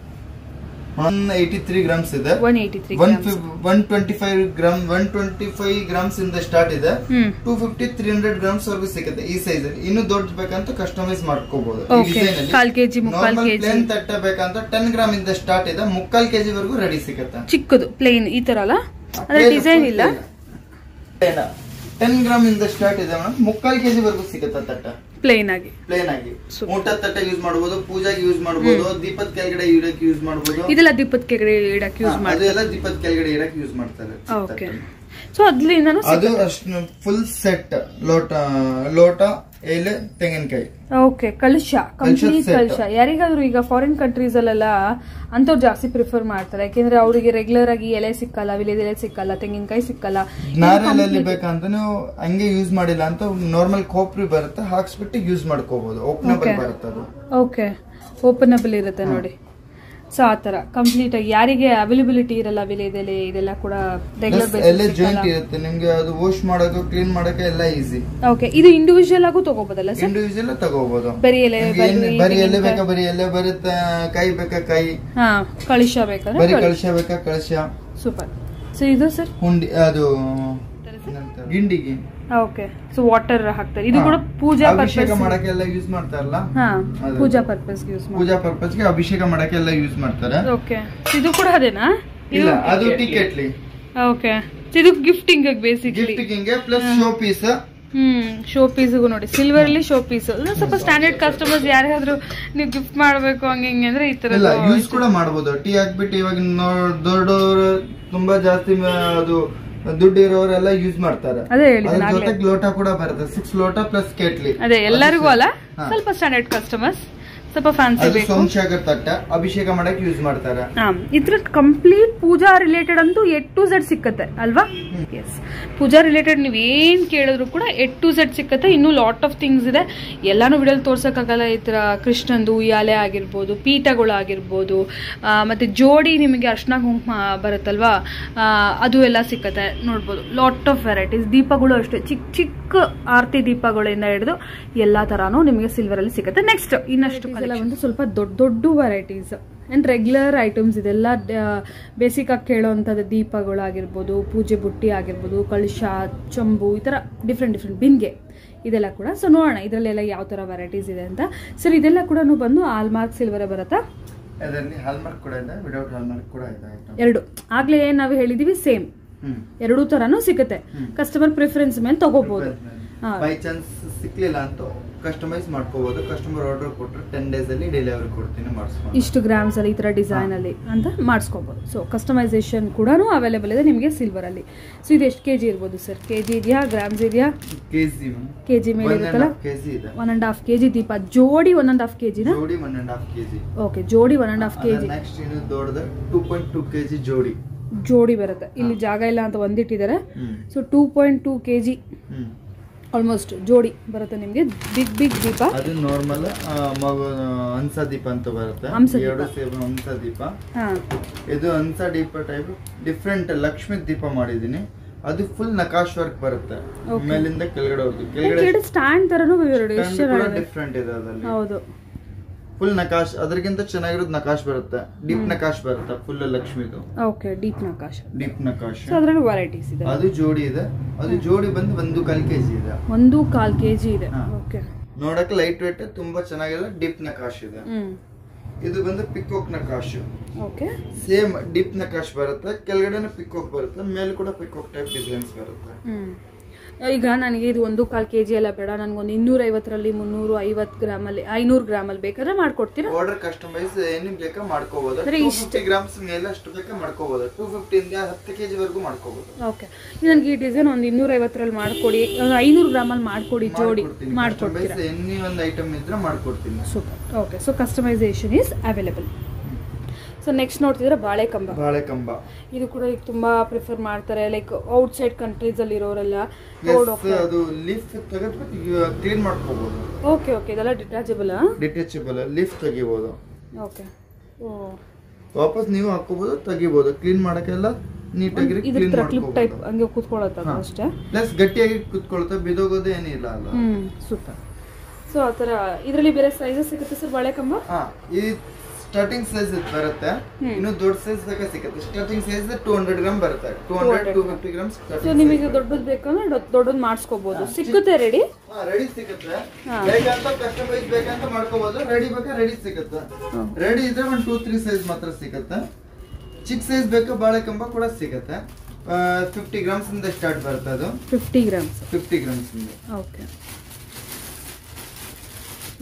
ಒನ್ ಏಯ್ಟಿ ತ್ರೀ ಗ್ರಾಮ್ಸ್ ಇದೆ one eighty three one one twenty five gram one twenty five grams ಇಂದ ಸ್ಟಾರ್ಟ್ ಇದೆ ಹ್ಮ್ two fifty three hundred grams ವರೆಗೂ ಸಿಗುತ್ತೆ ಈ ಸೈಜ್ ಅಲ್ಲಿ ಇನ್ನು ದೊಡ್ಡ ಬೇಕಂತ ಕಸ್ಟಮೈಸ್ ಮಾಡ್ಕೋಬಹುದು Okay. ಕಾಲ್ ಕೆಜಿ, ಮುಕ್ಕಾಲ್ ಕೆಜಿ. ಪ್ಲೇನ್ ತಟ್ಟೆ ಬೇಕಂತ ಟೆನ್ ಗ್ರಾಮ್ ಇಂದ ಸ್ಟಾರ್ಟ್ ಇದೆ ಮುಕ್ಕಾಲ್ ಕೆಜಿ ವರೆಗೂ ರೆಡಿ ಸಿಗುತ್ತೆ ಚಿಕ್ಕದು ಪ್ಲೇನ್ ಈ ತರ ಅಲ್ಲ ಅಂದ್ರೆ ಡಿಸೈನ್ ಇಲ್ಲ ಟೆನ್ ಗ್ರಾಮ್ ಇಂದ ಸ್ಟಾರ್ಟ್ ಇದೆ ಮೇಡಮ್ ಮುಕ್ಕಾಲ್ ಕೆಜಿ ವರೆಗೂ ಸಿಗುತ್ತೆ ತಟ್ಟೆ ಪ್ಲೇನ್ ಆಗಿ ಪ್ಲೇನ್ ಆಗಿ Super. ಊಟದ ತಟ್ಟೆ ಯೂಸ್ ಮಾಡಬಹುದು ಪೂಜಾಗೆ ಯೂಸ್ ಮಾಡಬಹುದು ದೀಪದ ಕೆಳಗಡೆ ಇಡಕ್ ಯೂಸ್ ಮಾಡಬಹುದು ಇದೆಲ್ಲ ದೀಪದ ಕೆಳಗಡೆ ಇಡಕ್ ಯೂಸ್ ಮಾಡಿ ಅದು ಎಲ್ಲ ದೀಪದ ಕೆಳಗಡೆ ಇಡಕ್ ಯೂಸ್ ಮಾಡ್ತಾರೆ ಓಕೆ ಸೊ ಅದ್ರಿಂದನೂ ಅದು ಅಷ್ಟು ಫುಲ್ ಸೆಟ್ ಲೋಟ ಲೋಟ ಎಲೆ ತೆಂಗಿನಕಾಯಿ ಓಕೆ ಕಲಶ ಕಂಪ್ಲೀಟ್ set. ಕಲಶ ಯಾರಿಗಾದ್ರೂ ಈಗ ಫಾರಿನ್ ಕಂಟ್ರೀಸ್ ಅಲ್ಲೆಲ್ಲ ಅಂತವ್ರು ಜಾಸ್ತಿ ಪ್ರಿಫರ್ ಮಾಡ್ತಾರೆ ಯಾಕೆಂದ್ರೆ ಅವರಿಗೆ ರೆಗ್ಯುಲರ್ ಆಗಿ ಎಲೆ ಸಿಕ್ಕಲ್ಲ ವಿಲೇದೆಲೆ ಸಿಕ್ಕಲ್ಲ ತೆಂಗಿನಕಾಯಿ ಸಿಕ್ಕಲ್ಲ ನಾರೆಲೆಲ್ಲಿ ಬೇಕಂತ ನೀವು ಹಂಗೆ ಯೂಸ್ ಮಾಡಿಲ್ಲ ಅಂತ ನಾರ್ಮಲ್ ಕೋಪ್ರಿ ಬರುತ್ತೆ ಹಾಕ್ಸ್ಬಿಟ್ಟು ಯೂಸ್ ಮಾಡ್ಕೋಬಹುದು ಓಪನಬಲ್ Okay. ಬರುತ್ತೆ ಅದು ಓಕೆ ಓಪನಬಲ್ ಇರುತ್ತೆ ನೋಡಿ ಸೊ ಆ ತರ ಕಂಪ್ಲೀಟ್ ಆಗಿ ಯಾರಿಗೆ ಅವೈಲಬಿಲಿಟಿ ಇರಲ್ಲ ವಿಲೇದೆಲೆ ಇದೆಲ್ಲ ಕೂಡ ರೆಗ್ಯುಲರ್ Plus ಎಲೆ ಜಾಯಿಂಟ್ ಇರುತ್ತೆ ನಿಮ್ಗೆ ಅದು ವಾಶ್ ಮಾಡೋದು ಕ್ಲೀನ್ ಮಾಡೋಕೆ ಎಲ್ಲ ಈಸಿ ಓಕೆ ಇದು ಇಂಡಿವಿಜುವಲ್ ಆಗು ತಗೋಬೋದಲ್ಲ ಸರ್ ಇಂಡಿವಿಜುವಲ್ ತಗೋಬಹುದು ಬರೀ ಎಲೆ ನಿಮ್ಗೆ ಏನ್ ಬರೀ ಬರೀ ಎಲೆ ಬೇಕಾ ಬರೀ ಎಲೆ ಬರುತ್ತೆ ಕೈ ಬೇಕಾ ಕೈ ಹಾ ಕಳಿಶ ಬೇಕಾದ್ರೆ ಬರೀ ಕಳಶ ಬೇಕಾ ಕಳಶ ಸೂಪರ್ ಸೊ ಇದು ಸರ್ ಹುಂಡಿ ಅದು ಏನಂತಾರೆ? ಗಿಂಡಿಗೆ ಓಕೆ ಸೊ ವಾಟರ್ ಹಾಕ್ತಾರೆ ಇದು ಕೂಡ ಹಾ. ಪೂಜಾ ಅಭಿಷೇಕ ಪರ್ಪಸ್ ಮಾಡಕ್ಕೆ ಎಲ್ಲ ಯೂಸ್ ಮಾಡ್ತಾರಲ್ಲ ಹಾ ಅದು. ಪೂಜಾ ಪರ್ಪಸ್ಗೆ ಯೂಸ್ ಮಾಡಿ ಪೂಜಾ ಪರ್ಪಸ್ಗೆ ಅಭಿಷೇಕ ಮಾಡಕ್ಕೆ ಎಲ್ಲ ಯೂಸ್ ಮಾಡ್ತಾರೆ ಓಕೆ ಇದು ಕೂಡ ಅದೇನಾ ಇಲ್ಲ ಅದು ಟಿಕೆಟ್ಲಿ ಓಕೆ ಇದು ಗಿಫ್ಟಿಂಗ್ ಬೇಸಿಕ್ಲಿ ಗಿಫ್ಟ್ ಹಿಂಗೆ plus show piece hmm show ಪೀಸ್ಗೂ ನೋಡಿ ಸಿಲ್ವರ್ ಅಲ್ಲಿ ಶೋ ಪೀಸ್ ಸ್ವಲ್ಪ ಸ್ಟ್ಯಾಂಡರ್ಡ್ ಕಸ್ಟಮರ್ಸ್ ಯಾರಿಗಾದ್ರೂ ನೀವು ಗಿಫ್ಟ್ ಮಾಡಬೇಕು ಹಂಗೆ ಹಿಂಗೆ ಅಂದ್ರೆ ಈ ತರ ಇಲ್ಲ ಯೂಸ್ ಕೂಡ ಮಾಡ್ಬೋದು ಟೀ ಹಾಕ್ಬಿಟ್ಟು ಇವಾಗ ನೋ- ದೊಡ್ಡವರು ತುಂಬಾ ಜಾಸ್ತಿ ಮ- ಅದು ದುಡ್ಡು ಇರೋರೆಲ್ಲ ಯೂಸ್ ಮಾಡ್ತಾರೆ ಅದೇ ಹೇಳಿದೆ ಅದ್ರ ಜೊತೆಗೆ ಲೋಟ ಕೂಡ ಬರುತ್ತೆ ಸಿಕ್ಸ್ ಲೋಟ ಪ್ಲಸ್ ಕೇಟ್ಲಿ ಅದೇ ಎಲ್ಲರಿಗೂ ಅಲ್ಲ ಹಾ. ಸ್ವಲ್ಪ ಸ್ಟ್ಯಾಂಡರ್ಡ್ ಕಸ್ಟಮರ್ಸ್ ಸ್ವಲ್ಪ ಫ್ಯಾನ್ಸಿ ಅದು ಬೇಕು ಸೋಮಶೇಖರ್ ತಟ್ಟ ಅಭಿಷೇಕ ಮಾಡಕ್ ಯೂಸ್ ಮಾಡ್ತಾರೆ ಹಾ ಇದ್ರ ಕಂಪ್ಲೀಟ್ ಪೂಜಾ ರಿಲೇಟೆಡ್ ಅಂತೂ ಎಟ್ ಟು ಝೆಡ್ ಸಿಕ್ಕತ್ತೆ ಅಲ್ವಾ ಎಸ್ ಪೂಜಾ ರಿಲೇಟೆಡ್ ನೀವು ಏನ್ ಕೇಳಿದ್ರು ಕೂಡ ಎಟ್ ಟು ಝೆಡ್ ಸಿಕ್ಕತ್ತೆ ಇನ್ನೂ ಲಾಟ್ ಆಫ್ ಥಿಂಗ್ಸ್ ಇದೆ ಎಲ್ಲಾನು ವಿಡಿಯೋಲಿ ತೋರ್ಸಕ್ಕಾಗಲ್ಲ ಈ ತರ ಕೃಷ್ಣಂದು ಉಯ್ಯಾಲೆ ಆಗಿರ್ಬೋದು ಪೀಠಗಳು ಆಗಿರ್ಬೋದು ಆ, ಮತ್ತೆ ಜೋಡಿ ನಿಮಗೆ ಅರ್ಶನ ಕುಂಕುಮ ಬರುತ್ತಲ್ವಾ ಆ, ಅದು ಎಲ್ಲ ಸಿಕ್ಕತ್ತೆ ನೋಡ್ಬೋದು ಲಾಟ್ ಆಫ್ ವೆರೈಟೀಸ್ ದೀಪಗಳು ಅಷ್ಟೇ ಚಿಕ್ಕ ಚಿಕ್ಕ ಆರತಿ ದೀಪಗಳಿಂದ ಹಿಡಿದು ಎಲ್ಲಾ ತರಾನು ನಿಮಗೆ ಸಿಲ್ವರ್ ಅಲ್ಲಿ ಸಿಗುತ್ತೆ ನೆಕ್ಸ್ಟ್ ಇನ್ನಷ್ಟು ಎಲ್ಲ ಒಂದು ಸ್ವಲ್ಪ ದೊಡ್ಡ ದೊಡ್ಡ ವೆರೈಟೀಸ್ ಆ್ಯಂಡ್ ರೆಗ್ಯುಲರ್ ಐಟಮ್ಸ್ ಇದೆಲ್ಲ ಬೇಸಿಕ್ ಆಗಿ ಕೇಳೋವಂಥದ್ದು ದೀಪಗಳಾಗಿರ್ಬೋದು ಪೂಜೆ ಬುಟ್ಟಿ ಆಗಿರ್ಬೋದು ಕಳಶ ಚಂಬು ಈ ಥರ ಡಿಫ್ರೆಂಟ್ ಡಿಫ್ರೆಂಟ್ ಬಿನ್ಗೆ ಇದೆಲ್ಲ ಕೂಡ ಸೊ ನೋಡೋಣ ಇದರಲ್ಲೆಲ್ಲ ಯಾವ ಥರ ವೆರೈಟೀಸ್ ಇದೆ ಅಂತ ಸರ್ ಇದೆಲ್ಲ ಕೂಡ ಬಂದು ಆಲ್ಮಾರ್ಕ್ ಸಿಲ್ವರ್ ಬರುತ್ತಾ ಅದರಲ್ಲಿ ಹಾಲ್ಮಾರ್ಕ್ ಕೂಡ ಇದೆ ವಿಡೌಟ್ ಹಾಲ್ಮಾರ್ಕ್ ಕೂಡ ಇದೆ item. ಎರಡು ಆಗಲೇ ನಾವು ಹೇಳಿದೀವಿ ಸೇಮ್ ಹ್ಮ್ ಎರಡೂ ಥರನೂ ಸಿಗುತ್ತೆ ಕಸ್ಟಮರ್ ಪ್ರಿಫರೆನ್ಸ್ ಮೇಲೆ ತಗೋಬೋದು ಹಾ. ಬೈ ಚಾನ್ಸ್ ಸಿಕ್ಲಿಲ್ಲ ಅಂತ ಕಸ್ಟಮೈಸ್ ಮಾಡ್ಕೋಬಹುದು ಕಸ್ಟಮರ್ ಆರ್ಡರ್ ಕೊಟ್ರೆ ಟೆನ್ ಡೇಸ್ ಅಲ್ಲಿ ಡೆಲಿವರಿ ಕೊಡ್ತೀನಿ ಮಾಡಿಸ್ಕೊಂಡು ಇಷ್ಟು ಗ್ರಾಮ್ಸ್ ಅಲ್ಲಿ ಈ ಥರ ಡಿಸೈನ್ ಅಲ್ಲಿ ಅಂತ ಮಾಡಿಸ್ಕೋಬೋದು ಸೊ ಕಸ್ಟಮೈಸೇಷನ್ ಕೂಡ ಅವೈಲೇಬಲ್ ಇದೆ ನಿಮಗೆ ಸಿಲ್ವರ್ ಅಲ್ಲಿ ಸೊ ಇದು ಎಷ್ಟು ಕೆಜಿ ಇರ್ಬೋದು ಸರ್ ಕೆಜಿ ಇದೆಯಾ ಗ್ರಾಮ್ಸ್ ಇದೆಯಾ ಕೆಜಿ ಕೆಜಿ ಮೇಲೆ ಇರುತ್ತಲ್ಲ ಕೆಜಿ ಇದೆ ಒನ್ ಅಂಡ್ ಹಾಫ್ ಕೆಜಿ ದೀಪ ಜೋಡಿ ಒನ್ ಅಂಡ್ ಹಾಫ್ ಕೆಜಿನ ಜೋಡಿ one and half KG okay ಜೋಡಿ one and half KG next ಇನ್ನು ದೊಡ್ಡದ ಟೂ ಪಾಯಿಂಟ್ ಟೂ ಕೆಜಿ ಜೋಡಿ ಜೋಡಿ ಬರುತ್ತೆ ಇಲ್ಲಿ ಜಾಗ ಇಲ್ಲ ಅಂತ ಒಂದಿಟ್ಟಿದ್ದಾರೆ ಹ್ಮ್ so two point two K G hmm almost ಜೋಡಿ ಬರುತ್ತೆ ನಿಮಗೆ ಬಿಗ್ ಬಿಗ್ ದೀಪ ಅದು ನಾರ್ಮಲ್ ಮಗು ಹಂಸ ದೀಪ ಅಂತ ಬರುತ್ತೆ ಹಂಸ ದೀಪ. ಎರಡು ಸೇಮ್ ಹಂಸ ದೀಪ ಹಾಂ ಇದು ಹಂಸ ದೀಪ ಟೈಪ್ ಡಿಫ್ರೆಂಟ್ ಲಕ್ಷ್ಮಿ ದೀಪ ಮಾಡಿದೀನಿ ಅದು ಫುಲ್ ನಕಾಶ್ ವರ್ಕ್ ಬರುತ್ತೆ Okay. ಮೇಲಿಂದ ಕೆಳಗಡೆ ಹೋಗ್ತೀವಿ ಕೆಳಗಡೆ ಸ್ಟ್ಯಾಂಡ್ ಥರನೂ ಎರಡು ಎಷ್ಟು ಚೆನ್ನಾಗಿದೆ ಡಿಫ್ರೆಂಟ್ ಇದೆ ಅದ್ರಲ್ಲಿ ಹೌದು ಫುಲ್ ನಕಾಶ್ ಅದಕ್ಕಿಂತ ಚೆನ್ನಾಗಿರೋದು ನಕಾಶ್ ಬರುತ್ತೆ ಡೀಪ್ ನಕಾಶ್ ಬರುತ್ತೆ ಫುಲ್ ಲಕ್ಷ್ಮಿದು ಓಕೆ ಡೀಪ್ ನಕಾಶ ಡೀಪ್ ನಕಾಶ್ ಸೊ ಅದರಲ್ಲಿ ವೆರೈಟೀಸ್ ಇದೆ ಅದು ಜೋಡಿ ಇದೆ ಅದು ಜೋಡಿ ಬಂದು ಒಂದು ಕಾಲ್ ಕೆಜಿ ಇದೆ ಒಂದು ಕಾಲ್ ಕೆ ಜಿ ಇದೆ ಹಾ. ಓಕೆ ನೋಡಕ್ಕೆ ಲೈಟ್ ವೇಟ್ ತುಂಬಾ ಚೆನ್ನಾಗಿದೆ ಡೀಪ್ ನಕಾಶ್ ಇದೆ ಹ್ಮ್ ಇದು ಬಂದು ಪಿಕೋಕ್ ನಕಾಶ್ ಓಕೆ ಸೇಮ್ ಡೀಪ್ ನಕಾಶ್ ಬರುತ್ತೆ ಕೆಳಗಡೆನೆ ಪಿಕೋಕ್ ಬರುತ್ತೆ ಮೇಲೆ ಕೂಡ ಪಿಕೋಕ್ ಟೈಪ್ ಡಿಸೈನ್ಸ್ ಬರುತ್ತೆ ಹ್ಮ್ ಈಗ ನನಗೆ ಇದು ಒಂದು ಕಾಲ್ ಕೆ ಜಿ ಎಲ್ಲ ಬೇಡ ನನಗೊಂದು ಇನ್ನೂರ ಐವತ್ತರಲ್ಲಿ ಮುನ್ನೂರು ಐವತ್ತು ಗ್ರಾಮಲ್ಲಿ ಐನೂರು ಗ್ರಾಮಲ್ಲಿ ಬೇಕಾದ್ರೆ ಮಾಡ್ಕೊಡ್ತೀರಾ ಆರ್ಡರ್ ಕಸ್ಟಮೈಸ್ ಏನಿಗೆ ಬೇಕಾ ಮಾಡ್ಕೋಬಹುದು ಅಂದ್ರೆ ಟೂ ಇಷ್ಟು- ಫಿಫ್ಟಿ ಗ್ರಾಮ್ಸ್ ಮೇಲೆ ಅಷ್ಟು ಬೇಕಾ ಮಾಡ್ಕೋಬಹುದು ಟೂ ಫಿಫ್ಟಿ ಇಂದ ಹತ್ತು ಕೆಜಿ ವರೆಗೂ ಮಾಡ್ಕೋಬಹುದು ಓಕೆ ನನಗೆ ಈ ಡಿಸೈನ್ ಒಂದು ಇನ್ನೂರ ಐವತ್ತರಲ್ಲಿ ಮಾಡ್ಕೊಡಿ ಒಂದು ಐನೂರು ಗ್ರಾಮಲ್ಲಿ ಮಾಡ್ಕೊಡಿ ಜೋಡಿ ಮಾಡ್ಕೊಡ್ತೀರಾ ಎನಿ ಒಂದು ಐಟಮ್ ಇದ್ರೆ ಮಾಡ್ಕೊಡ್ತೀನಿ super okay so customisation is available so next ನೋಡ್ತಿದ್ರೆ ಬಾಳೆಕಂಬ ಬಾಳೆ ಕಂಬ ಇದು ಕೂಡ ಈಗ ತುಂಬಾ ಪ್ರಿಫರ್ ಮಾಡ್ತಾರೆ ಲೈಕ್ ಔಟ್ ಸೈಡ್ ಕಂಟ್ರೀಸ್ ಅಲ್ಲಿ ಇರೋರೆಲ್ಲ ಪ್ಲಸ್ ಅದು ಲೀಫ್ ತೆಗೆದು ಕ್ಲೀನ್ ಮಾಡ್ಕೋಬಹುದು ಓಕೆ ಓಕೆ ಇದೆಲ್ಲ ಡಿಟ್ಯಾಚಬಲ್ ಡಿಟ್ಯಾಚಬಲ್ ಲೀಫ್ ತೆಗಿಬಹುದು ಓಕೆ ಓ ವಾಪಸ್ ನೀವು ಹಾಕೋಬಹುದು ತೆಗಿಬಹುದು ಕ್ಲೀನ್ ಮಾಡಕ್ಕೆಲ್ಲ ನೀಟಾಗಿ ಇದ್ರ ಕ್ಲೀನ್ ತರ ಕ್ಲಿಪ್ ಟೈಪ್ ಮಾಡ್ಕೋಬಹುದು ಹಂಗೆ ಕೂತ್ಕೊಳ್ಳುತ್ತೆ ಅದು ಅಷ್ಟೇ ಪ್ಲಸ್ ಗಟ್ಟಿಯಾಗಿ ಕುತ್ಕೊಳ್ತಾ ಬಿದೋಗೋದು ಏನಿಲ್ಲ ಅಲ್ಲ ಹ್ಮ್ ಸೂಪರ್ ಸೊ ಆ ಥರ ಇದರಲ್ಲಿ ಬೇರೆ ಸೈಜಸ್ ಸಿಗುತ್ತೆ ಸರ್ ಬಾಳೆಕಂಬ ಹಾ ಈ ಸ್ಟಾರ್ಟಿಂಗ್ ಸೈಜ್ ಬರುತ್ತೆ ಇನ್ನು ದೊಡ್ಡ ಸೈಜ್ ಬೇಕಾ ಸಿಗುತ್ತೆ starting size two hundred gram ಬರುತ್ತೆ two hundred two fifty grams so ನಿಮಗೆ ದೊಡ್ಡದು ಬೇಕಂದ್ರೆ ದೊಡ್ಡದು ಮಾಡಿಸ್ಕೋಬಹುದು ಸಿಕ್ಕುತ್ತೆ ರೆಡಿ ರೆಡಿ ಸಿಗುತ್ತೆ ಬೇಕಂತ ಕಸ್ಟಮೈಸ್ ಬೇಕಂತ ಮಾಡ್ಕೋಬಹುದು ರೆಡಿ ಬೇಕಾ ರೆಡಿ ಸಿಗುತ್ತೆ ರೆಡಿ ಇದ್ರೆ ಒಂದು ಟೂ ತ್ರೀ ಸೈಜ್ ಮಾತ್ರ ಸಿಗುತ್ತೆ ಚಿಕ್ಕ ಸೈಜ್ ಬೇಕಾ ಬಾಳೆಕಂಬ ಕೂಡ ಸಿಗುತ್ತೆ ಫಿಫ್ಟಿ ಗ್ರಾಮ್ಸ್ ಇಂದ ಸ್ಟಾರ್ಟ್ ಬರುತ್ತೆ ಅದು ಫಿಫ್ಟಿ ಗ್ರಾಮ್ಸ್ ಫಿಫ್ಟಿ ಗ್ರಾಮ್ಸ್ ಇಂದ ಓಕೆ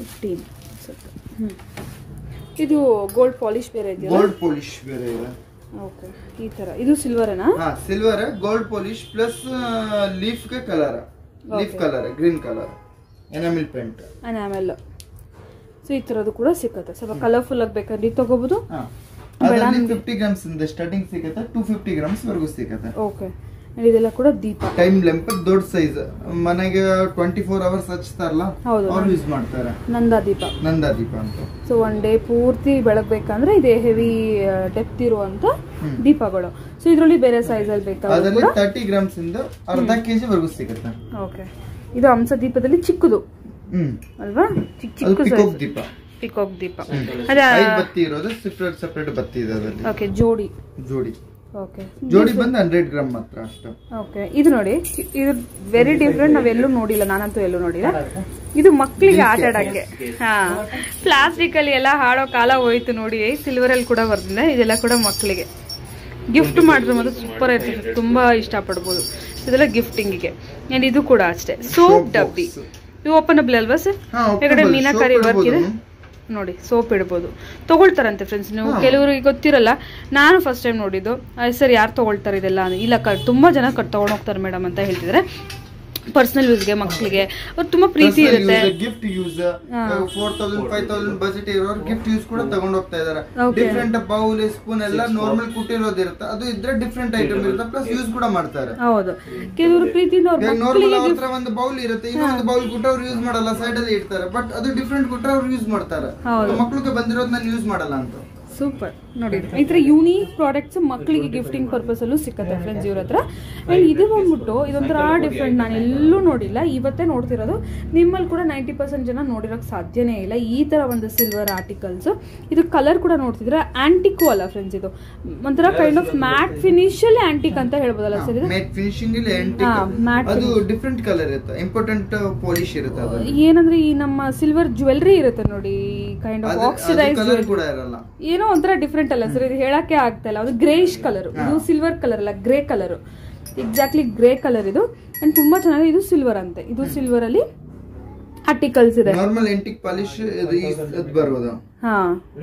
ಫಿಫ್ಟೀನ್ ಹ್ಞೂ ಇದು ಗೋಲ್ಡ್ ಪಾಲಿಶ್ ಬೇರೆ ಇದೆಯಲ್ಲ ಗೋಲ್ಡ್ ಪಾಲಿಶ್ ಬೇರೆ ಇದೆ ಓಕೆ ಈ ಥರ ಇದು ಸಿಲ್ವರೇನಾ ಹಾ silver gold polish plus leaf ಗೆ colour leaf colour green colour enamel paint ಆಮೇಲೆ ಸೊ ಈ ಥರದ್ದು ಕೂಡ ಸಿಕ್ಕತ್ತೆ ಸ್ವಲ್ಪ ಕಲರ್ಫುಲ್ ಆಗಿ ಬೇಕಾದ್ರೆ ಇದು ತಗೋಬೋದು ಹಾ ಅದರಲ್ಲಿ ಫಿಫ್ಟಿ ಗ್ರಾಮ್ಸ್ ಇಂದ ಸ್ಟಾರ್ಟಿಂಗ್ ಸಿಗುತ್ತೆ ಟೂ ಫಿಫ್ಟಿ ಗ್ರಾಮ್ಸ್ ವರೆಗೂ ಸಿಗುತ್ತೆ ಓಕೆ ಇದೆಲ್ಲ ಕೂಡ ದೀಪ ಟೈಮ್ ಲೆಂಪ್ ದೊಡ್ಡ ಸೈಜ್ ಮನೆಗೆ ಟ್ವೆಂಟಿ ಫೋರ್ ಅವರ್ಸ್ ಹಚ್ತಾರಲ್ಲ ಹೌದು. ಅವ್ರು ಯೂಸ್ ಮಾಡ್ತಾರೆ ನಂದಾ ದೀಪ ನಂದಾ ದೀಪ ಅಂತ ಸೊ ಒನ್ ಡೇ ಪೂರ್ತಿ ಬೆಳಗ್ಬೇಕಂದ್ರೆ ಇದೆ ಹೆವಿ ಡೆಪ್ತ್ ಇರುವಂತ ದೀಪಗಳು ಸೊ ಇದರಲ್ಲಿ ಬೇರೆ ಸೈಜಲ್ಲಿ ಬೇಕಾದ್ರೆ ಅದರಲ್ಲಿ ತರ್ಟಿ ಗ್ರಾಮ್ಸ್ ಇಂದ ಅರ್ಧ ಕೆಜಿ ವರೆಗೂ ಸಿಗುತ್ತೆ ಓಕೆ ಇದು ಹಂಸ ದೀಪದಲ್ಲಿ ಚಿಕ್ಕದು ಹ್ಮ್ ಅಲ್ವಾ ಚಿಕ್ಕ ಅದು ಚಿಕ್ಕ ಪಿಕೋಕ್ ಸೈಜ್ ದೀಪ ಪಿಕಾಕ್ ದೀಪ ಅದೇ ಐದ್ ಬತ್ತಿ ಇರೋದು ಸೆಪರೇಟ್ ಸೆಪರೇಟ್ ಬತ್ತಿ ಇದೆ ಅದರಲ್ಲಿ ಓಕೆ ಜೋಡಿ ಜೋಡಿ ಓಕೆ ಜೋಡಿ ಬಂದು ಹಂಡ್ರೆಡ್ ಗ್ರಾಮ್ ಮಾತ್ರ ಅಷ್ಟು ಓಕೆ ಇದು ನೋಡಿ ಇದು ವೆರಿ ಡಿಫ್ರೆಂಟ್ ನಾವೆಲ್ಲೂ ನೋಡಿಲ್ಲ ನಾನಂತೂ ಎಲ್ಲೂ ನೋಡಿಲ್ಲ ಇದು ಮಕ್ಕಳಿಗೆ ಆಟ ಆಡಕ್ಕೆ ಹಾ ಪ್ಲಾಸ್ಟಿಕ್ ಅಲ್ಲಿ ಎಲ್ಲ ಹಾಡೋ ಕಾಲ ಹೋಯ್ತು ನೋಡಿ ಸಿಲ್ವರ್ ಅಲ್ಲಿ ಕೂಡ ಬರ್ತಿದೆ ಇದೆಲ್ಲ ಕೂಡ ಮಕ್ಕಳಿಗೆ ಗಿಫ್ಟ್ ಮಾಡಿದ್ರೆ ಮಾತ್ರ ಸೂಪರ್ ಇರ್ತದೆ ತುಂಬಾ ಇಷ್ಟಪಡ್ಬೋದು ಇದೆಲ್ಲ ಗಿಫ್ಟಿಂಗಿಗೆ ಅಂಡ್ ಇದು ಕೂಡ ಅಷ್ಟೇ ಸೋಪ್ ಡಬ್ಬಿ ಇವು ಓಪನಬಲ್ ಅಲ್ವಾ ಸರ್ ಹಾ, openable. ಕೆಳಗಡೆ ಮೀನಾಕರಿ Soap ವರ್ಕ್ ಇದೆ ಇಡ್ಬೋದು. ನೋಡಿ ಸೋಪ್ ಇಡ್ಬೋದು ತಗೊಳ್ತಾರಂತೆ ಫ್ರೆಂಡ್ಸ್ ನೀವು ಕೆಲವರಿಗೆ ಗೊತ್ತಿರಲ್ಲ ನಾನು ಫಸ್ಟ್ ಟೈಮ್ ನೋಡಿದ್ದು ಸರ್ ಯಾರು ತಗೊಳ್ತಾರೆ ಇದೆಲ್ಲ ಅಂತ. ಇಲ್ಲ ಕ ತುಂಬಾ ಜನ ಕಟ್ ತಗೊಂಡ್ ಹೋಗ್ತಾರೆ ಮೇಡಮ್ ಅಂತ ಹೇಳ್ತಿದ್ದಾರೆ ಪರ್ಸನಲ್ ಯೂಸ್ಗೆ ಮಕ್ಕಳಿಗೆ ಅವ್ರು ತುಂಬಾ ಪ್ರೀತಿ ಇರುತ್ತೆ gift use four thousand five thousand budget ಇರೋರು ಗಿಫ್ಟ್ ಯೂಸ್ ಕೂಡ ತಗೊಂಡ್ ಹೋಗ್ತಾ ಇದಾರೆ Okay. ಡಿಫ್ರೆಂಟ್ ಬೌಲ್ ಸ್ಪೂನ್ ಎಲ್ಲ ನಾರ್ಮಲ್ ಕುಟ್ಟಿರೋದಿರುತ್ತೆ ಅದು ಇದ್ರೆ ಡಿಫ್ರೆಂಟ್ ಐಟಮ್ ಇರುತ್ತೆ ಪ್ಲಸ್ ಯೂಸ್ ಕೂಡ ಮಾಡ್ತಾರೆ ಹೌದು ಕೆಲವರು ಪ್ರೀತಿಯಿಂದ ಅವ್ರ ನಾರ್ಮಲ್ ಮಕ್ಕಳಿಗೆ ಅವ್ರ ಹತ್ರ ಒಂದು ಬೌಲ್ ಇರುತ್ತೆ ಇನ್ನೊಂದು ಬೌಲ್ ಕೊಟ್ಟು ಅವ್ರು ಯೂಸ್ ಮಾಡಲ್ಲ ಸೈಡ್ ಅಲ್ಲಿ ಇಡ್ತಾರೆ ಬಟ್ ಅದು ಡಿಫ್ರೆಂಟ್ ಕೊಟ್ಟರೆ ಅವ್ರು ಯೂಸ್ ಮಾಡ್ತಾರೆ ಹೌದು. ಮಕ್ಳಿಗೆ ಬಂದಿರೋದ್ ನಾನು ಯೂಸ್ ಮಾಡಲ್ಲ ಅಂತ ಸೂಪರ್ ನೋಡಿ ಈ ಥರ ಯೂನಿಕ್ ಪ್ರಾಡಕ್ಟ್ಸ್ ಮಕ್ಕಳಿಗೆ ಗಿಫ್ಟಿಂಗ್ ಪರ್ಪಸ್ ಅಲ್ಲೂ ಸಿಕ್ಕತ್ತೆ ಫ್ರೆಂಡ್ಸ್ ಇವ್ರ ಹತ್ರ ಅಂಡ್ ಇದು ಬಂದ್ಬಿಟ್ಟು ಇದೊಂಥರ ಡಿಫ್ರೆಂಟ್ ನಾನು ಎಲ್ಲೂ ನೋಡಿಲ್ಲ ಇವತ್ತೇ ನೋಡ್ತಿರೋದು ನಿಮ್ಮಲ್ಲಿ ಕೂಡ ನೈಂಟಿ ಪರ್ಸೆಂಟ್ ಜನ ನೋಡಿರೋಕೆ ಸಾಧ್ಯನೇ ಇಲ್ಲ ಈ ಥರ ಒಂದು ಸಿಲ್ವರ್ ಆರ್ಟಿಕಲ್ಸ್ ಇದು ಕಲರ್ ಕೂಡ ನೋಡ್ತಿದ್ರೆ ಆಂಟಿಕ್ಕು ಅಲ್ಲ ಫ್ರೆಂಡ್ಸ್ ಇದು ಒಂಥರ ಕೈಂಡ್ ಆಫ್ ಮ್ಯಾಟ್ ಫಿನಿಶಲ್ಲಿ ಆಂಟಿಕ್ ಅಂತ ಹೇಳ್ಬೋದಲ್ಲ ಸರ್ ಇದು ಮೇಟ್ ಫಿನಿಶಿಂಗ್ ಇಲ್ಲಿ antique. ಹಾ, matte ಅದು ಡಿಫ್ರೆಂಟ್ ಕಲರ್ ಇರುತ್ತೆ ಇಂಪಾರ್ಟೆಂಟ್ ಪಾಲಿಶ್ ಇರುತ್ತೆ ಅದು ಏನಂದ್ರೆ ಈ ನಮ್ಮ ಸಿಲ್ವರ್ ಜ್ಯುವೆಲ್ರಿ ಇರುತ್ತೆ ನೋಡಿ ಕೈಂಡ್ ಆಫ್ ಆಕ್ಸಿಡೈಸ್ ಕಲರ್ ಕೂಡ ಇರಲ್ಲ ಏನೋ ಒಂಥರ ಡಿಫ್ರೆಂಟ್ ಅಲ್ಲ ಸರ್ ಇದು ಹೇಳಕ್ಕೆ ಆಗ್ತಾ ಇಲ್ಲ ಅದು ಗ್ರೇಶ್ ಕಲರ್ ಇದು ಸಿಲ್ವರ್ ಕಲರ್ ಅಲ್ಲ grey colour exactly grey colour ಇದು ಅಂಡ್ ತುಂಬಾ ಚೆನ್ನಾಗಿ ಇದು ಸಿಲ್ವರ್ ಅಂತೆ ಇದು ಸಿಲ್ವರ್ ಅಲ್ಲಿ ಆರ್ಟಿಕಲ್ಸ್ ಇದೆ ನಾರ್ಮಲ್ ಎಂಟಿಕ್ ಪಾಲಿಶ್ ಇದು ಈ- ಇದು ಬರೋದು ಹಾ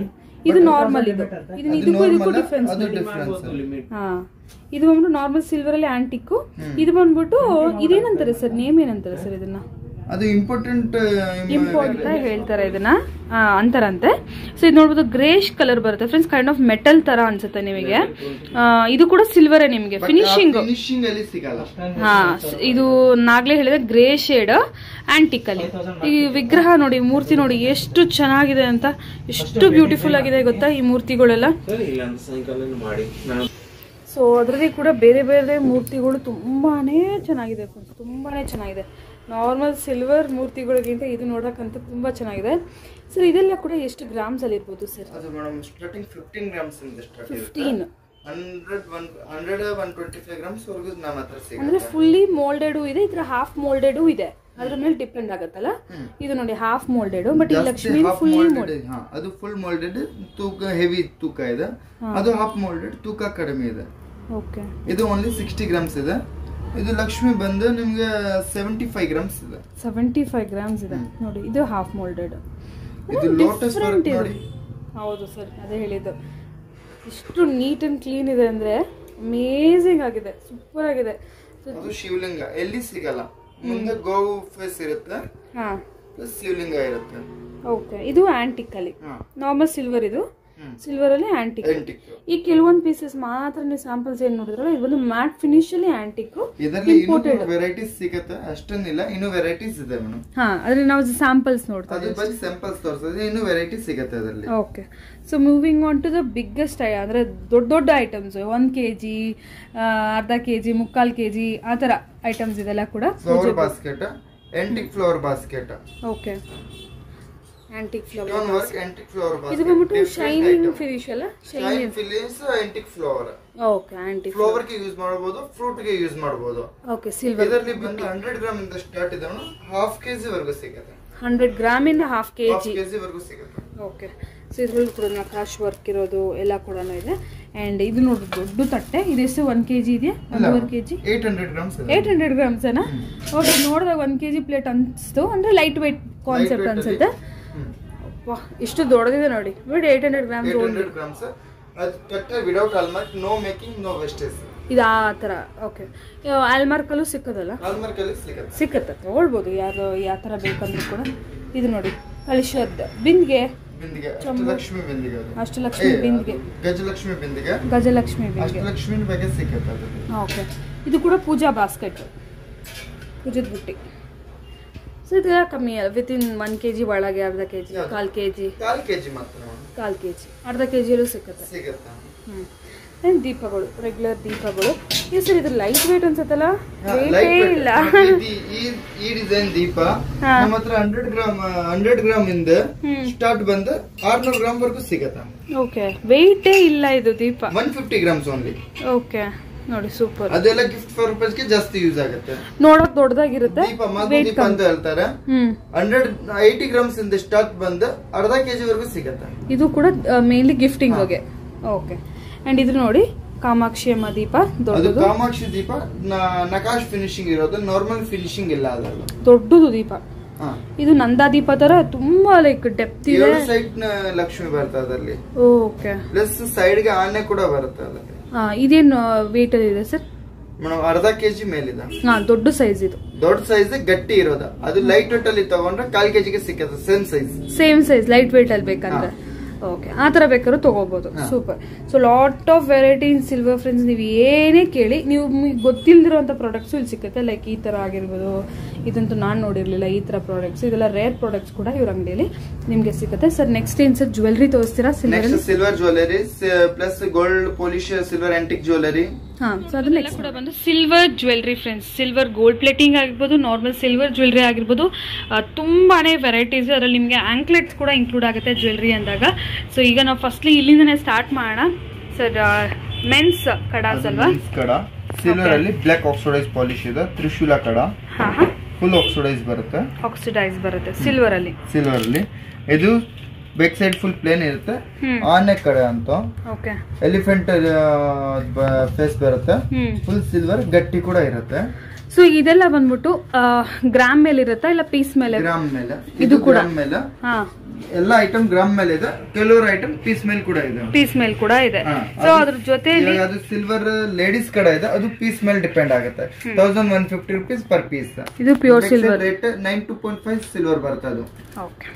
ಇದು ನಾರ್ಮಲ್ ಇದು ಇದನ್ನ ಅದು ಇದಕ್ಕೂ ಇದಕ್ಕೂ normal, ಡಿಫ್ರೆನ್ಸ್ ಅದು ಡಿಫ್ರೆನ್ಸ್ ಹಾ ಇದು ಬಂದ್ಬಿಟ್ಟು ನಾರ್ಮಲ್ ಸಿಲ್ವರ್ ಅಲ್ಲಿ ಆಂಟಿಕ್ ಇದು ಬಂದ್ಬಿಟ್ಟು ಇದೇನಂತಾರೆ ಸರ್ ನೇಮ್ ಏನಂತಾರೆ ಸರ್ ಇದನ್ನ ಅದು ಇಂಪಾರ್ಟೆಂಟ್ ಇಂಪೋರ್ಟ್ ಅಂತ ಹೇಳ್ತಾರೆ ಇದನ್ನ ಆ, ಅಂತಾರಂತೆ ಸೊ ಇದು ನೋಡ್ಬೋದು ಗ್ರೇಶ್ ಕಲರ್ ಬರುತ್ತೆ ಫ್ರೆಂಡ್ಸ್ ಕೈಂಡ್ ಆಫ್ ಮೆಟಲ್ ತರ ಅನ್ಸುತ್ತೆ ನಿಮಗೆ ಆ, ಇದು ಕೂಡ ಸಿಲ್ವರೇ ನಿಮಗೆ ಫಿನಿಶಿಂಗ್ ಫಿನಿಶಿಂಗ್ ಅಲ್ಲಿ ಸಿಗಲ್ಲ ಹಾ ಸ್- ಇದು ನಾಗ್ಲೇ ಹೇಳಿದೆ ಗ್ರೇ ಶೇಡ್ ಆಂಟಿಕ್ ಅಲ್ಲಿ ಈ ವಿಗ್ರಹ ನೋಡಿ ಮೂರ್ತಿ ನೋಡಿ ಎಷ್ಟು ಚೆನ್ನಾಗಿದೆ ಅಂತ ಎಷ್ಟು ಬ್ಯೂಟಿಫುಲ್ ಆಗಿದೆ ಗೊತ್ತಾ ಈ ಮೂರ್ತಿಗಳೆಲ್ಲ ಸರಿ ಇಲ್ಲ ಅಂತ ಸಾಯಂಕಾಲ ಮಾಡಿ ನಾನು ಸೊ ಅದರಲ್ಲಿ ಕೂಡ ಬೇರೆ ಬೇರೆ ಮೂರ್ತಿಗಳು ತುಂಬಾನೇ ಚೆನ್ನಾಗಿದೆ ಫ್ರೆಂಡ್ಸ್ ತುಂಬಾನೇ ಚೆನ್ನಾಗಿದೆ ನಾರ್ಮಲ್ ಸಿಲ್ವರ್ ಮೂರ್ತಿಗಳಿಗಿಂತ ಇದು ನೋಡೋಕ್ಕಂತ ತುಂಬಾ ಚೆನ್ನಾಗಿದೆ ಸರ್ ಇದೆಲ್ಲ ಕೂಡ ಎಷ್ಟು ಗ್ರಾಮ್ಸ್ ಅಲ್ಲಿ ಇರ್ಬೋದು ಸರ್ ಅದು ಮೇಡಮ್ ಸ್ಟಾರ್ಟಿಂಗ್ ಫಿಫ್ಟೀನ್ ಗ್ರಾಮ್ಸ್ ಇಂದ ಸ್ಟಾರ್ಟ್ ಇರುತ್ತೆ fifteen hundred one hundred one twenty five grams ವರೆಗೂ ನಮ್ಮ ಹತ್ರ ಸಿಗುತ್ತೆ ಅಂದ್ರೆ ಫುಲ್ಲಿ ಮೋಲ್ಡೆಡು ಇದೆ ಇದ್ರ ಹಾಫ್ ಮೋಲ್ಡೆಡು ಇದೆ ಅದ್ರ ಮೇಲೆ ಡಿಪೆಂಡ್ ಆಗುತ್ತಲ್ಲ ಇದು ನೋಡಿ ಹಾಫ್ ಮೋಲ್ಡೆಡು ಬಟ್ ಈ ಲಕ್ಷ್ಮಿ ಹಾಫ್ ಫುಲ್ಲಿ ಮೋಲ್ಡೆಡ್ ಹಾ ಅದು ಫುಲ್ ಮೋಲ್ಡೆಡ್ ತೂಕ ಹೆವಿ ತೂಕ ಇದೆ ಅದು ಹಾಫ್ ಮೋಲ್ಡೆಡ್ ತೂಕ ಕಡಿಮೆ ಇದೆ ಓಕೆ ಇದು ಓನ್ಲಿ ಸಿಕ್ಸ್ಟಿ ಗ್ರಾಮ್ಸ್ ಇದೆ ಇದು ಲಕ್ಷ್ಮಿ ಬಂದು ನಿಮ್ಗೆ ಸೆವೆಂಟಿ ಫೈವ್ ಗ್ರಾಮ್ಸ್ ಇದೆ ಸೆವೆಂಟಿ ಫೈವ್ ಗ್ರಾಮ್ಸ್ ಇದೆ ನೋಡಿ ಇದು ಹಾಫ್ ಮೋಲ್ಡೆಡ್ ಇದು ಲೋಟಸ್ ವರ್ಕ್ ನೋಡಿ ಹೌದು ಸರ್ ಅದೇ ಹೇಳಿದ್ದು ಎಷ್ಟು ನೀಟ್ ಅಂಡ್ ಕ್ಲೀನ್ ಇದೆ ಅಂದ್ರೆ ಅಮೇಝಿಂಗ್ ಆಗಿದೆ ಸೂಪರ್ ಆಗಿದೆ ಅದು ಶಿವಲಿಂಗ ಎಲ್ಲಿ ಸಿಗಲ್ಲ ಮುಂದೆ ಗೋವು ಫೇಸ್ ಇರುತ್ತೆ ಹಾ ಪ್ಲಸ್ ಶಿವಲಿಂಗ ಇರುತ್ತೆ ಓಕೆ ಇದು ಆಂಟಿಕ್ ಅಲ್ಲಿ ಹಾ ನಾರ್ಮಲ್ ಸಿಲ್ವರ್ ಇದು ಹ್ಮ್. ಸಿಲ್ವರ್ ಅಲ್ಲಿ ಆಂಟಿಕ್ ಎಂಟಿಕ್ ಈ ಕೆಲವೊಂದು ಪೀಸಸ್ ಮಾತ್ರ ನೀವು ಸ್ಯಾಂಪಲ್ಸ್ ಏನ್ ನೋಡಿದ್ರಲ್ಲ ಇದು ಬಂದು ಮ್ಯಾಟ್ ಫಿನಿಶ್ ಅಲ್ಲಿ ಆಂಟಿಕ್ ಇದರಲ್ಲಿ ಇನ್ನೂ ವೆರೈಟೀಸ್ ಸಿಗುತ್ತೆ ಅಷ್ಟೊಂದಿಲ್ಲ ಇನ್ನೂ ವೆರೈಟೀಸ್ ಇದೆ ಮೇಡಮ್ ಹಾ ಅದ್ರ ನಾವು ಸ್ಯಾಂಪಲ್ಸ್ ನೋಡ್ತಾ ಅದು ಬರೀ ಸ್ಯಾಂಪಲ್ಸ್ ತೋರಿಸೋದು ಇನ್ನೂ ವೆರೈಟೀಸ್ ಸಿಗುತ್ತೆ ಅದರಲ್ಲಿ okay so moving on to the biggest ಅಂದರೆ ದೊಡ್ಡ ದೊಡ್ಡ ಐಟಮ್ಸ್ ಒಂದು ಕೆ ಜಿ ಅರ್ಧ ಕೆ ಜಿ ಮುಕ್ಕಾಲು ಕೆ ಜಿ ಆ ಥರ ಐಟಮ್ಸ್ ಇದೆಲ್ಲ ಕೂಡ flower basket antique flower basket okay antique flower stone work antique flower ಇದು ಬಾಸ್ಕೆಟ್ ಬಂದ್ಬಿಟ್ಟು ಶೈನಿಂಗ್ ಫಿನಿಶ್ ಅಲ್ಲ shine films antique flower okay antique flower ಗೆ ಯೂಸ್ ಮಾಡಬಹುದು ಫ್ರೂಟ್ ಗೆ ಯೂಸ್ ಮಾಡಬಹುದು ಓಕೆ ಸಿಲ್ವರ್ ಇದರಲ್ಲಿ ಬಂದು ಹಂಡ್ರೆಡ್ ಗ್ರಾಮ್ ಇಂದ ಸ್ಟಾರ್ಟ್ ಇದೆ ಹಾಫ್ ಕೆಜಿ ವರೆಗೂ ಸಿಗುತ್ತೆ ಹಂಡ್ರೆಡ್ ಗ್ರಾಮಿಂದ half K half G KG ವರೆಗೂ ಸಿಗುತ್ತೆ ಓಕೆ ಸೊ ಇದರಲ್ಲೂ ಕೂಡ ನಕಾಶ್ ವರ್ಕ್ ಇರೋದು ಎಲ್ಲ ಕೂಡ ಇದೆ ಆ್ಯಂಡ್ ಇದು ನೋಡಿ ದೊಡ್ಡ ತಟ್ಟೆ ಇದೆಷ್ಟು ಒನ್ ಕೆ ಜಿ ಇದೆಯಾ ಒಂದೂವರೆ K G eight hundred grams ಇದೆ ಏಟ್ ಹಂಡ್ರೆಡ್ ಗ್ರಾಮ್ಸೇನಾ ಓಕೆ ನೋಡಿದಾಗ ಒನ್ ಕೆ ಜಿ ಪ್ಲೇಟ್ ಅನಿಸ್ತು ಅಂದರೆ ಲೈಟ್ ವೆಯ್ಟ್ ಕಾನ್ಸೆಪ್ಟ್ ಅನ್ಸುತ್ತೆ ಹ್ಮ್. ವಾ ಇಷ್ಟು ದೊಡ್ಡದಿದೆ ನೋಡಿ but eight hundred grams eight hundred grams ಅದು ಕಟ್ಟೆ without hallmark no making no wastage ಇದು ಆ ಥರ ಓಕೆ ಆಲ್ಮಾರ್ಕಲ್ಲೂ ಸಿಕ್ಕೋದಲ್ಲ ಆಲ್ಮಾರ್ಕ್ ಅಲ್ಲಿ ಸಿಗುತ್ತೆ ಸಿಕ್ಕತ್ತೆ ತೊಗೊಳ್ಬೋದು ಯಾರು ಯಾವ ಥರ ಬೇಕಂದ್ರೂ ಕೂಡ ಇದು ನೋಡಿ ಕಳಿಸೋದು ಬಿಂದಿಗೆ ಬಿಂದಿಗೆ ಅಷ್ಟಲಕ್ಷ್ಮಿ ಬಿಂದಿಗೆ ಅದು ಅಷ್ಟಲಕ್ಷ್ಮಿ ಏ, ಬಿಂದಿಗೆ ಅದು ಗಜಲಕ್ಷ್ಮಿ ಬಿಂದಿಗೆ ಗಜಲಕ್ಷ್ಮಿ ಬಿಂದಿಗೆ ಅಷ್ಟಲಕ್ಷ್ಮಿ ಬಗ್ಗೆ ಸಿಕ್ಕತ್ತೆ ಅದು ಓಕೆ ಇದು ಕೂಡ ಪೂಜಾ ಬಾಸ್ಕೆಟ್ ಪೂಜದ ಬುಟ್ಟಿ ಸೊ ಇದೆಲ್ಲ ಕಮ್ಮಿ ಅಲ್ಲ ವಿತಿನ್ ಒನ್ ಕೆ ಜಿ ಒಳಗೆ ಅರ್ಧ ಕೆ ಜಿ ಯಾವ್ದು? ಕಾಲು ಕೆ ಜಿ ಕಾಲ್ ಕೆಜಿ ಮಾತ್ರ ಕಾಲು ಕೆ ಜಿ ಅರ್ಧ ಕೆ ಜಿಯಲ್ಲೂ ಸಿಕ್ಕತ್ತೆ ಸಿಗುತ್ತೆ ಹ್ಞೂ ಆ್ಯಂಡ್ ದೀಪಗಳು ರೆಗ್ಯುಲರ್ ದೀಪಗಳು ಈ ಸರ್ ಇದು ಲೈಟ್ ವೇಟ್ ಅನ್ಸುತ್ತಲ್ಲ ಹಾ, ವೇಟೇ light weight. ಇಲ್ಲ ಇದು ಈ ಈ ಡಿಸೈನ್ ದೀಪ ಹಾ. ನಮ್ಮ ಹತ್ರ ಹಂಡ್ರೆಡ್ ಗ್ರಾಮ್ ಹಂಡ್ರೆಡ್ ಗ್ರಾಮ್ ಇಂದ ಹ್ಮ್. ಸ್ಟಾರ್ಟ್ ಬಂದು ಆರ್ನೂರು ಗ್ರಾಮ್ ವರ್ಗೂ ಸಿಗತ್ತೆ ಓಕೆ ವೆಯ್ಟೇ ಇಲ್ಲ ಇದು ದೀಪ one fifty grams only okay ನೋಡಿ ಸೂಪರ್ ಅದೆಲ್ಲ ಗಿಫ್ಟ್ ಪರ್ಪಸ್ ಗೆ ಜಾಸ್ತಿ ಯೂಸ್ ಆಗುತ್ತೆ ನೋಡೋಕ್ ದೊಡ್ಡದಾಗಿರುತ್ತೆ ದೀಪ ಮಗು ವೆಯ್ಟ್ ದೀಪ ಅಂತ ಹೇಳ್ತಾರೆ ಹ್ಮ್ ಹಂಡ್ರೆಡ್ ಏಯ್ಟಿ ಗ್ರಾಮ್ಸ್ ಇಂದ ಸ್ಟಾರ್ಟ್ ಬಂದು ಅರ್ಧ ಕೆಜಿ ವರ್ಗೂ ಸಿಗತ್ತೆ ಇದು ಕೂಡ ಮೇನ್ಲಿ ಗಿಫ್ಟಿಂಗ್ ಬಗ್ಗೆ ಓಕೆ ಅಂಡ್ ಇದು ನೋಡಿ ಕಾಮಾಕ್ಷಿ ಅಮ್ಮ ದೀಪ ಅದು ದೊಡ್ಡದು ಕಾಮಾಕ್ಷಿ ದೀಪ ನ- ನಕಾಶ್ ಫಿನಿಶಿಂಗ್ ಇರೋದು ನಾರ್ಮಲ್ ಫಿನಿಶಿಂಗ್ ಇಲ್ಲ ಅದಲ್ಲ ದೊಡ್ಡದು ದೀಪ ಹಾ. ಇದು ನಂದಾ ದೀಪ ತರ ತುಂಬಾ ಲೈಕ್ ಡೆಪ್ತ್ ಇದೆ ಎರಡು ಸೈಡ್ ಲಕ್ಷ್ಮಿ ಬರ್ತದೆ ಅದ್ರಲ್ಲಿ ಓಕೆ ಪ್ಲಸ್ ಸೈಡ್ ಗೆ ಆನೆ ಕೂಡ ಬರುತ್ತೆ ಅದಕ್ಕೆ ಇದೇನು ವೇಟ್ ಅಲ್ಲಿ ಇದೆ ಸರ್ ಮೇಡಮ್ ಅರ್ಧ ಕೆಜಿ ಮೇಲಿದೆ ಹಾ ದೊಡ್ಡ ಸೈಜ್ ಇದು ದೊಡ್ಡ ಸೈಜ್ ಗಟ್ಟಿ ಇರೋದ ಅದು ಲೈಟ್ ವೇಟ್ ಅಲ್ಲಿ ತಗೊಂಡ್ರೆ ಕಾಲ್ ಕೆಜಿಗೆ ಸಿಕ್ಕತ್ತೆ same size same size light weight ಅಲ್ಲಿ ಬೇಕಂದ್ರೆ ಓಕೆ ಆ ತರ ಬೇಕಾದ್ರೂ ತಗೋಬಹುದು ಹಾ. Super so lot of variety in silver friends ನೀವು ಏನೇ ಕೇಳಿ ನೀವು ನಿಮಗೆ ಗೊತ್ತಿಲ್ದಿರೋಂಥ ಪ್ರಾಡಕ್ಟ್ಸ್ ಇಲ್ಲಿ ಸಿಗುತ್ತೆ ಲೈಕ್ ಈ ತರ ಆಗಿರ್ಬೋದು ಇದಂತೂ ನಾನು ನೋಡಿರ್ಲಿಲ್ಲ ಈ ತರ ಪ್ರಾಡಕ್ಟ್ಸ್ ಇದೆಲ್ಲ ರೇರ್ ಪ್ರಾಡಕ್ಟ್ಸ್ ಕೂಡ ಇವ್ರ ಅಂಗಡಿಯಲ್ಲಿ ನಿಮಗೆ ಸಿಗುತ್ತೆ ಸರ್ ನೆಕ್ಸ್ಟ್ ಏನ್ ಸರ್ ಜ್ಯುವೆಲ್ರಿ ತೋರಿಸ್ತೀರಾ silver next silver jewellery plus gold polish silver antique jewellery ಹಾ ಸೊ ಅದು ನೆಕ್ಸ್ಟ್ ಕೂಡ ಬಂದು silver jewellery friends silver gold plating ಆಗಿರ್ಬೋದು ನಾರ್ಮಲ್ ಸಿಲ್ವರ್ ಜ್ಯುವೆಲ್ರಿ ಆಗಿರ್ಬೋದು ಆ, ತುಂಬಾನೇ ವೆರೈಟೀಸ್ ಅದರಲ್ಲಿ ನಿಮಗೆ ಆಂಕ್ಲೆಟ್ಸ್ ಕೂಡ ಇನ್ಕ್ಲೂಡ್ ಆಗುತ್ತೆ ಜ್ಯುವೆಲ್ರಿ ಅಂದಾಗ ಸೊ ಈಗ ನಾವು ಫಸ್ಟ್ಲಿ ಇಲ್ಲಿಂದನೇ ಸ್ಟಾರ್ಟ್ ಮಾಡೋಣ ಸರ್ ಮೆನ್ಸ್ ಕಡಾಸ್ ಅಲ್ವಾ ಕಡ ಸಿಲ್ವರ್ ಅಲ್ಲಿ ಬ್ಲಾಕ್ ಆಕ್ಸಿಡೈಸ್ ಪಾಲಿಶ್ ಇದೆ ತ್ರಿಶೂಲ ಕಡ ಹಾ ಹಾ ಫುಲ್ ಆಕ್ಸಿಡೈಸ್ ಬರುತ್ತೆ ಆಕ್ಸಿಡೈಸ್ ಬರುತ್ತೆ ಸಿಲ್ವರ್ ಅಲ್ಲಿ ಸಿಲ್ವರ್ ಅಲ್ಲಿ ಇದು ಬ್ಯಾಕ್ ಸೈಡ್ ಫುಲ್ ಪ್ಲೇನ್ ಇರುತ್ತೆ ಹ್ಮ್ ಆನೆ ಕಡೆ ಅಂತ ಓಕೆ ಎಲಿಫೆಂಟ್ ಫೇಸ್ ಬರುತ್ತೆ ಹ್ಮ್ ಫುಲ್ ಸಿಲ್ವರ್ ಗಟ್ಟಿ ಕೂಡ ಇರುತ್ತೆ ಸೊ ಇದೆಲ್ಲ ಬಂದ್ಬಿಟ್ಟು ಗ್ರಾಮ್ ಮೇಲೆ ಇರುತ್ತಾ ಇಲ್ಲ ಪೀಸ್ ಮೇಲೆ ಗ್ರಾಮ್ ಮೇಲೆ ಇದು ಇದು ಕೂಡ? ಗ್ರಾಮ್ ಮೇಲೆ ಹಾ ಎಲ್ಲ ಐಟಮ್ ಗ್ರಾಮ್ ಮೇಲೆ ಇದೆ ಕೆಲವರು ಐಟಮ್ ಪೀಸ್ ಮೇಲೆ ಕೂಡ ಇದೆ ಪೀಸ್ ಮೇಲೆ ಕೂಡ ಇದೆ ಹಾ, ಸೊ ಅದು- ಅದ್ರ ಜೊತೆಲಿ ಇವಾಗ ಅದು ಸಿಲ್ವರ್ ಲೇಡೀಸ್ ಕಡೆ ಇದೆ ಅದು ಪೀಸ್ ಮೇಲೆ ಡಿಪೆಂಡ್ ಆಗುತ್ತೆ thousand one fifty rupees per piece ಇದು pure silver rate nine two point five silver ಬರುತ್ತೆ ಅದು ಓಕೆ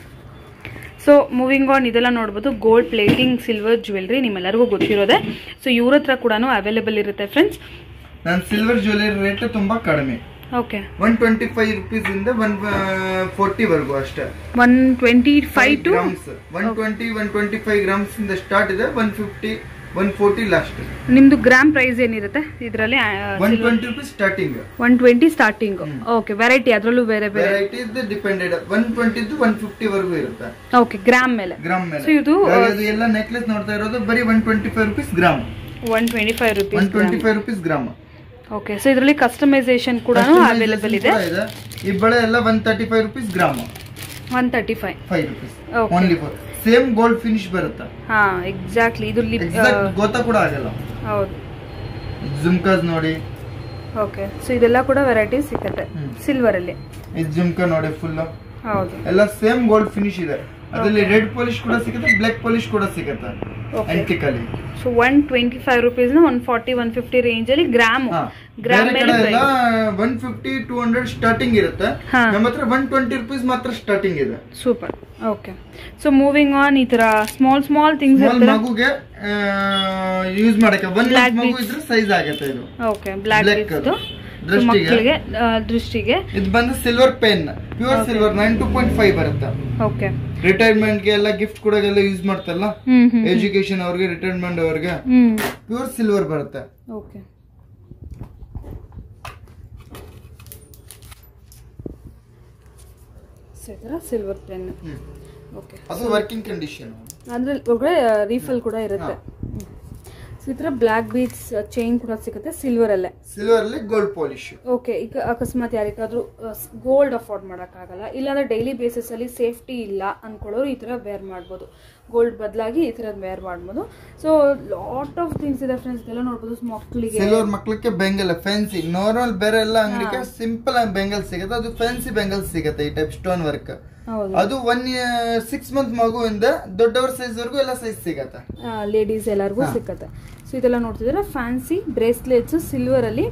ಸೊ ಮೂವಿಂಗ್ ಆನ್ ಇದೆಲ್ಲ ನೋಡ್ಬೋದು ಗೋಲ್ಡ್ ಪ್ಲೇಟಿಂಗ್ ಸಿಲ್ವರ್ ಜ್ಯುವೆಲ್ರಿ ನಿಮ್ಮೆಲ್ಲರಿಗೂ ಗೊತ್ತಿರೋದೆ ಸೊ ಇವ್ರ ಹತ್ರ ಕೂಡ ಅವೈಲೇಬಲ್ ಇರುತ್ತೆ ಫ್ರೆಂಡ್ಸ್ ನಾನು ಸಿಲ್ವರ್ ಜ್ಯುವೆಲರಿ ರೇಟ್ ತುಂಬಾ ಕಡಿಮೆ okay one twenty five rupees ಇಂದ ಒನ್ ಫೋರ್ಟಿ ವರ್ಗು ಅಷ್ಟೇ one twenty five to grams one twenty one twenty five grams ಇಂದ ಸ್ಟಾರ್ಟ್ ಇದೆ one fifty one forty last ನಿಮ್ದು ಗ್ರಾಮ್ ಪ್ರೈಸ್ ಏನಿರುತ್ತೆ ಇದರಲ್ಲಿ one twenty rupees starting one twenty starting okay variety ಅದರಲ್ಲೂ ಬೇರೆ ಬೇರೆ variety depended one twenty one fifty ವರ್ಗು ಇರುತ್ತೆ ಓಕೆ ಗ್ರಾಮ್ ಮೇಲೆ ಗ್ರಾಮ್ ಮೇಲೆ So ಇದು, ಇವಾಗ ಅದು ಎಲ್ಲ ನೆಕ್ಲೆಸ್ ನೋಡ್ತಾ ಇರೋದು ಬರೀ one twenty five rupees gram one twenty five one rupees twenty five rupees gram okay so ಇದರಲ್ಲಿ ಕಸ್ಟಮೈಸೇಷನ್ ಕೂಡ ಅವೈಲೇಬಲ್ ಇದೆ ಈ ಬಳೆ ಎಲ್ಲ one thirty five rupees gram one thirty five five rupees Okay. Only for same gold finish ಬರುತ್ತೆ ಹಾ exactly ಇದು lip exact ಗೊತ್ತಾ ಕೂಡ ಆಗಲ್ಲ ಹೌದು ಜುಮ್ಕಾಸ್ ನೋಡಿ ಓಕೆ ಸೊ ಇದೆಲ್ಲ ಕೂಡ ವೆರೈಟೀಸ್ ಸಿಗುತ್ತೆ ಹ್ಮ್. ಸಿಲ್ವರ್ ಅಲ್ಲಿ ಇದು ಜುಮ್ಕಾ ನೋಡಿ ಫುಲ್ ಹೌದು ಎಲ್ಲ ಸೇಮ್ ಗೋಲ್ಡ್ ಫಿನಿಶ್ ಇದೆ ಅದರಲ್ಲಿ ರೆಡ್ ಪಾಲಿಶ್ ಕೂಡ ಸಿಗುತ್ತೆ ಬ್ಲಾಕ್ ಪಾಲಿಶ್ ಕೂಡ ಸಿಗುತ್ತೆ Okay. ಆಂಟಿಕ್ ಅಲ್ಲಿ ಸೊ ಒನ್ ಟ್ವೆಂಟಿ ಫೈವ್ ರುಪೀಸ್ನ one forty one fifty range ಅಲ್ಲಿ ಗ್ರಾಮ್ ಹಾ. ಗ್ರಾಮ್ ಬೇರೆ ಮೇಲೆ ಕಡೆ ಎಲ್ಲ price. One fifty two hundred starting ಇರುತ್ತೆ ಹಾ. ನಮ್ಮ ಹತ್ರ ಒನ್ ಟ್ವೆಂಟಿ ರುಪೀಸ್ ಮಾತ್ರ ಸ್ಟಾರ್ಟಿಂಗ್ ಇದೆ super okay so moving on ಈ ತರ ಸ್ಮಾಲ್ ಸ್ಮಾಲ್ ಥಿಂಗ್ಸ್ ಸ್ಮಾಲ್ ಇರ್ತಾರೆ ಮಗುಗೆ ಯೂಸ್ ಮಾಡಕ್ಕೆ ಒಂದ್ Black ಮಗು beads. ಇದ್ರೆ ಸೈಜ್ ಆಗತ್ತೆ ಇದು ಓಕೆ ಬ್ಲ್ಯಾಕ್ Black ಬಿಟ್ಸ್ ಅದು. ದೃಷ್ಟಿಗೆ. ಮಕ್ಕಳಿಗೆ ಆ, ದೃಷ್ಟಿಗೆ ಇದು ಬಂದು silver pen pure silver nine two point five ಬರುತ್ತೆ ಓಕೆ ರಿಟೈರ್ಮೆಂಟ್ ಗೆ ಎಲ್ಲ ಗಿಫ್ಟ್ ಕೊಡೋಗೆಲ್ಲ ಯೂಸ್ ಮಾಡ್ತಲ್ಲ ಹ್ಮ್ ಹ್ಮ್ ಎಜುಕೇಶನ್ ಅವ್ರಿಗೆ ರಿಟೈರ್ಮೆಂಟ್ ಅವ್ರಿಗೆ ಹ್ಮ್ ಪ್ಯೂರ್ ಸಿಲ್ವರ್ ಬರುತ್ತೆ ಓಕೆ ಸಿಲ್ವರ್ ಪೆನ್ ಓಕೆ ಅದು ವರ್ಕಿಂಗ್ ಕಂಡೀಷನ್ ಅಂದ್ರೆ ಒಳಗಡೆ ರೀಫಲ್ ಕೂಡ ಇರುತ್ತೆ ಸೊ ಈ ಥರ ಬ್ಲ್ಯಾಕ್ ಬೀಡ್ಸ್ ಚೈನ್ ಕೂಡ ಸಿಗುತ್ತೆ ಸಿಲ್ವರ್ ಅಲ್ಲೇ ಸಿಲ್ವರ್ ಅಲ್ಲಿ ಗೋಲ್ಡ್ ಪಾಲಿಶ್ ಓಕೆ ಈಗ ಅಕಸ್ಮಾತ್ ಯಾರಿಗಾದ್ರೂ ಗೋಲ್ಡ್ ಅಫೋರ್ಡ್ ಮಾಡೋಕ್ಕಾಗಲ್ಲ ಇಲ್ಲಾಂದ್ರೆ ಡೈಲಿ ಬೇಸಿಸಲ್ಲಿ ಸೇಫ್ಟಿ ಇಲ್ಲ ಅನ್ಕೊಳ್ಳೋರು ಈ ಥರ ವೇರ್ ಮಾಡ್ಬೋದು ಗೋಲ್ಡ್ ಬದಲಾಗಿ ಈ ಥರದ್ದು ವೇರ್ ಮಾಡ್ಬೋದು ಸೊ ಲಾಟ್ ಆಫ್ ಥಿಂಗ್ಸ್ ಇದೆ ಫ್ರೆಂಡ್ಸ್ ಇದೆಲ್ಲ ನೋಡ್ಬೋದು ಮಕ್ಕಳಿಗೆ ಸಿಲ್ವರ್ ಮಕ್ಳಿಗೆ ಬೆಂಗಲ್ ಫ್ಯಾನ್ಸಿ ನಾರ್ಮಲ್ ಬೇರೆ ಎಲ್ಲ ಅಂಗಡಿಗೆ ಸಿಂಪಲ್ ಆಗಿ ಬೆಂಗಲ್ ಸಿಗುತ್ತೆ ಅದು ಫ್ಯಾನ್ಸಿ ಬೆಂಗಲ್ ಸಿಗುತ್ತೆ ಈ ಟೈಪ್ ಸ್ಟೋನ್ ವರ್ಕ್ ಹೌದು ಅದು ಒನ್ ಸಿಕ್ಸ್ ಮಂತ್ ಮಗುವಿಂದ ದೊಡ್ಡವರ ಸೈಜ್ ವರ್ಗು ಎಲ್ಲ ಸೈಜ್ ಸಿಗತ್ತೆ ಲೇಡೀಸ್ ಎಲ್ಲರಿಗೂ ಸಿಕ್ಕತ್ತೆ ಸೊ ಇದೆಲ್ಲ ನೋಡ್ತಿದ್ರೆ ಫ್ಯಾನ್ಸಿ ಬ್ರೇಸ್ಲೆಟ್ಸ್ ಸಿಲ್ವರ್ ಅಲ್ಲಿ